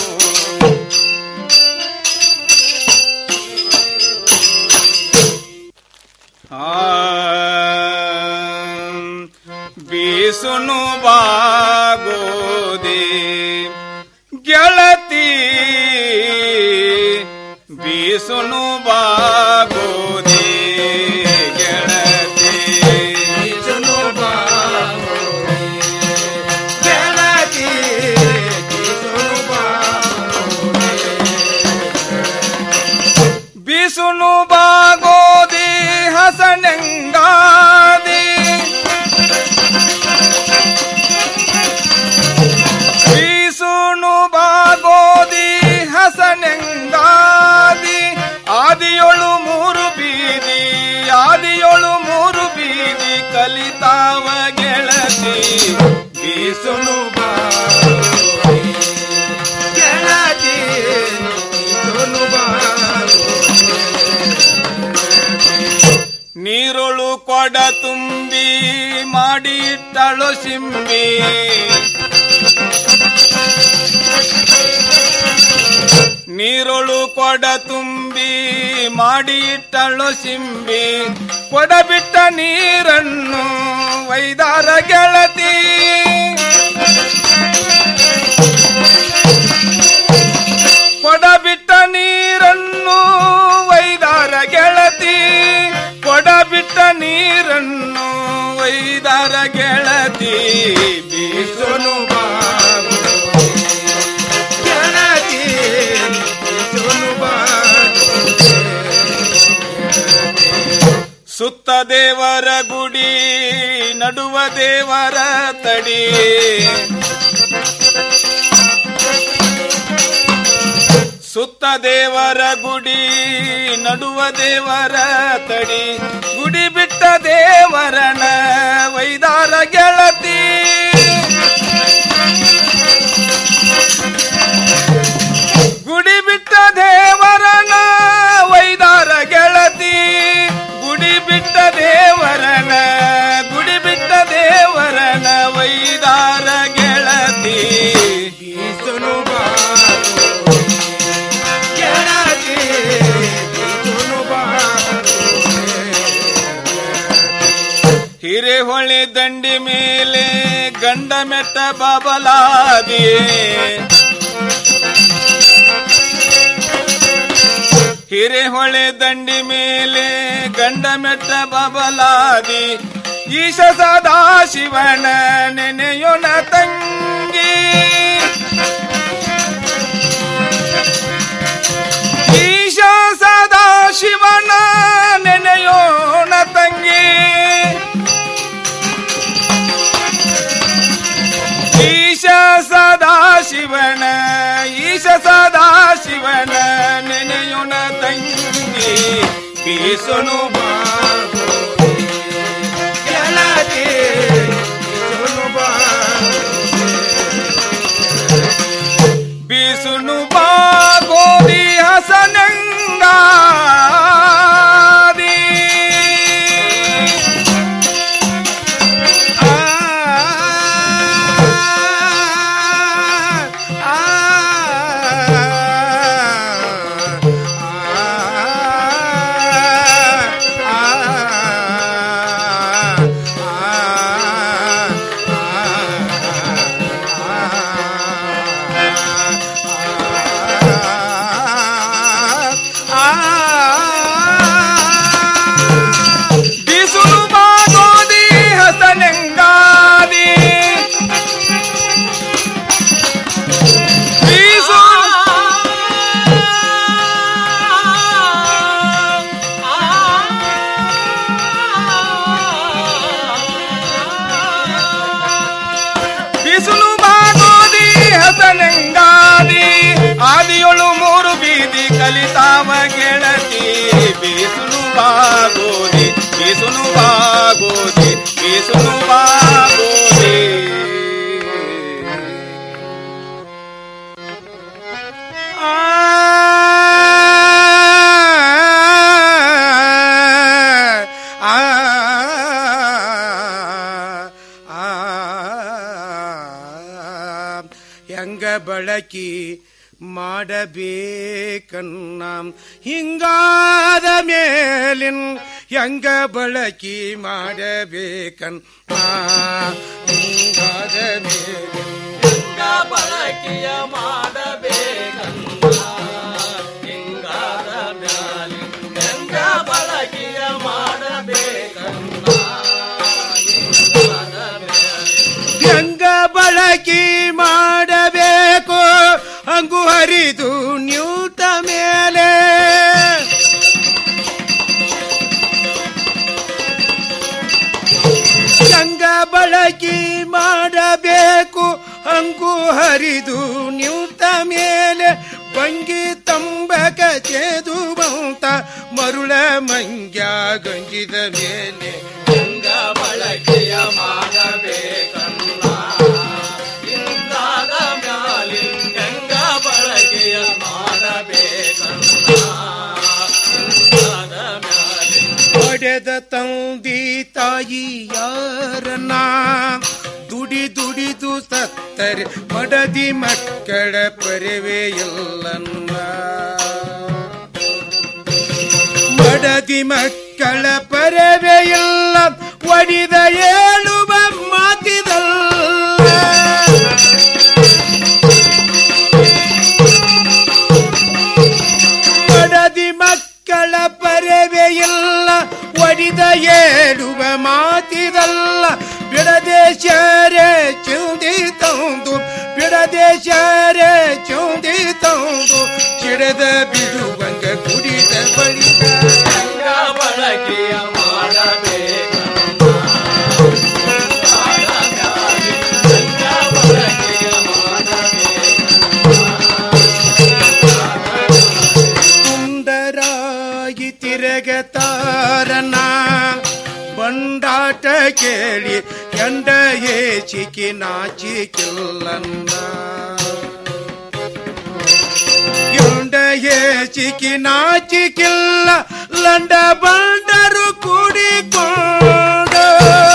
ಬೀಸುನು ಬಾಗೋದೆ ಗೆಳತಿ ಬೀಸುನು ಬಾಗೋದೆ ಗೆಳತಿ ಬೀಸುನು ಬಾಗೋದೆ ಗೆಳತಿ ಬೀಸುನು ಬಾಗೋದಿ ಹಸನೆಂಗಾದಿ ಬೀಸುನು ಬಾಗೋದಿ ಹಸನೆಂಗಾದಿ ಆದಿಯೊಳು ಮೂರು ಬೀದಿ ಆದಿಯೊಳು ಮೂರು ಬೀದಿ ಕಲಿತಾವ ಗೆಳತಿ ಬೀಸುನು ಬಾಗೋದಿ ಗೆಳತಿ ಬೀಸುನು ನೀರೊಳು ಕೊಡ ತುಂಬಿ ಮಾಡಿಟ್ಟಳು ಸಿಂಬಿ ನೀರೊಳು ಕೊಡ ತುಂಬಿ ಮಾಡಿ ಇಟ್ಟಳು ಸಿಂಬಿ ಕೊಡ ಬಿಟ್ಟ ನೀರನ್ನು ವೈದಾರ ಗೆಳತಿ ಕೊಡ ಬಿಟ್ಟ ನೀರನ್ನು ವೈದಾರ ಗೆಳತಿ ಕೊಡ ಬಿಟ್ಟ ನೀರನ್ನು ವೈದಾರ ಗೆಳತಿ ಬೀಸನು ಬಾಬು ಗೆಳತಿ ಬೀಸನು ಬಾಬು ಸುತ್ತ ದೇವರ ಗುಡಿ ನಡುವ ದೇವರ ತಡಿ ಸುತ್ತ ದೇವರ ಗುಡಿ ನಡುವ ದೇವರ ತಡಿ ಗುಡಿ ಬಿಟ್ಟ ದೇವರನ ವೈದಾರ ಗೆಳತಿ ಗುಡಿ ಬಿಟ್ಟ ದೇವರನ ವೈದಾರ ಗೆಳತಿ ಗುಡಿ ಬಿಟ್ಟ ದೇವರನ ಗುಡಿ ಬಿಟ್ಟ ದೇವರನ ವೈದಾರ ಗೆಳತಿ ಬೀಸನು ಬಾರು ಗೆಳತಿ ಬೀಸನು ಬಾರು ಹಿರೇಹೊಳೆ ದಂಡಿ ಮೇಲೆ ಗಂಡ ಮೆಟ್ಟ ಬಾಬಲಾದಿ ಹಿರೇಹೊಳೆ ದಂಡಿ ಮೇಲೆ ಗಂಡ ಮೆಟ್ಟ ಬಾಬಲಾದಿ ಈಶ ಸದಾ ಶಿವನ ನೆನೆಯೋಣ ತಂಗಿ ಈಶ ಸದಾ ಶಿವನ ನೆನೆಯೋಣ ತಂಗಿ ಈಶ ಸದಾ ಶಿವನ ಈಶ ಸದಾ ಶಿವನ ನೆನೆಯೋಣ ತಂಗಿ ಬೀಸನು ಬಾಗೋ ಗೆಳತಿ ಬೀಸನು ಬೀಸುನು ಬಾಗೋದಿ ಹಸನಂಗಾದಿ ಬಿಸುಲು ಬಾಗೋದಿ ಹಸನಂಗಾದಿ ಬೀಸು ಬಿಸುಲು ಬಾಗೋದಿ ಹಸನಂಗಾದಿ ಆದಿಯೊಳು ಮೂರು ಬೀದಿ ಕಲಿತಾವ ಗೆಳತಿ ಬೀಸುನು ಬಾಗೋದಿ ಬೀಸುನು ಬಾಗೋದಿ ಬೀಸುನು ಬಾಗೋದಿ ಆ ಹೆಂಗ ಬಳಕೆ ಮಾಡಬೇಕನ್ನ ಹಿಂಗಾದ ಮೇಲಿನ್ ಹೆಂಗ ಬಳಕೆ ಮಾಡಬೇಕನ್ ಹಿಂಗಾದ ಮೇಲಿನ್ ಹೆಂಗ ಬಳಕೆಯ ಮಾಡಬೇಕನ್ನ ಹಿಂಗಾದ ಮ್ಯಾಲಿನ್ ಹೆಂಗ ಬಳಕೆಯ ಮಾಡಬೇಕನ್ನ ಹೆಂಗ ಬಳಕೆ ಮಾಡಬೇಕು ಹಂಗು ಹರಿದು ನ್ಯೂತ ಮೇಲೆ ಹೆಂಗ ಬಳಕೆ ಮಾಡಬೇಕು ಹಂಗು ಹರಿದು ನ್ಯೂತ ಮೇಲೆ ಬಂಗಿ ತಂಬಕ ಚೇದು ಬಂತ ಮರುಳ ಮಂಗ್ಯ ಗಂಜಿದ ಮೇಲೆ ಹೆಂಗ ಬಳಕೆಯ ಮಾಡಬೇಕನ್ನ ಇಂದಾದ ಮ್ಯಾಲಿ ಹೆಂಗ ಬಳಕೆಯ ಮಾಡಬೇಕನ್ನ ಇಂದಾದ ಮ್ಯಾಲಿ ಹೊಡೆದ ತಂದಿ ತಾಯಿ ಯಾರನ್ನ ದುಡಿ ದುಡಿದು ಸತ್ತರೆ ಮಡದಿ ಮಕ್ಕಳ ಪರಿವೆ ಎಲ್ಲನ್ನ ಮಡದಿ ಮಕ್ಕಳ ಪರವೆ ಎಲ್ಲ ಒಡಿದ ಏಳುವ ಮಾತಿದಲ್ಲ ಮಡದಿ ಮಕ್ಕಳ ಪರವೆ ಎಲ್ಲ ಒಡಿದ ಏಳುವ ಮಾತಿದಲ್ಲ ಬಿಡದೆ ಶಾರೆ ಚೌದಿ ತಂದು ಬಿಡದೆ ಶಾರೆ ಚೌದಿ ತಂದು ಚಿಡದ ಬಿಡುವಂಗ ಕುಡಿದ ಬಳಿಕ ಬಳಕೆಯ ಮಾಡಬೇಕ ತಿರುಗತಾರನ ಬಂಡಾಟ ಕೇಳಿ ಎಂಡ ಏಚಿಕಿ ನಾಚಿಕಿಲ್ಲನ್ನ ಎಂಡ ಏಚಿಕಿ ನಾಚಿಕಿಲ್ಲ ಲಂಡ ಬಂಡರು ಕೂಡಿಕೊಂಡು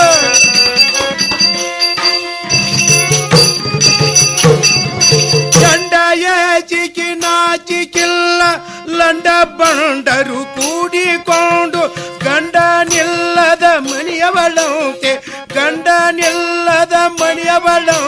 ಗಂಡ ಏಚಿಕಿ ನಾಚಿಕಿಲ್ಲ ಲಂಡ ಬಂಡರು ಕೂಡಿಕೊಂಡು ಗಂಡ ನಿಲ್ಲದ ಮನೆಯವಳಂತೆ ಗಂಡ ನಿಲ್ಲದ ಮನೆಯವಳಂತೆ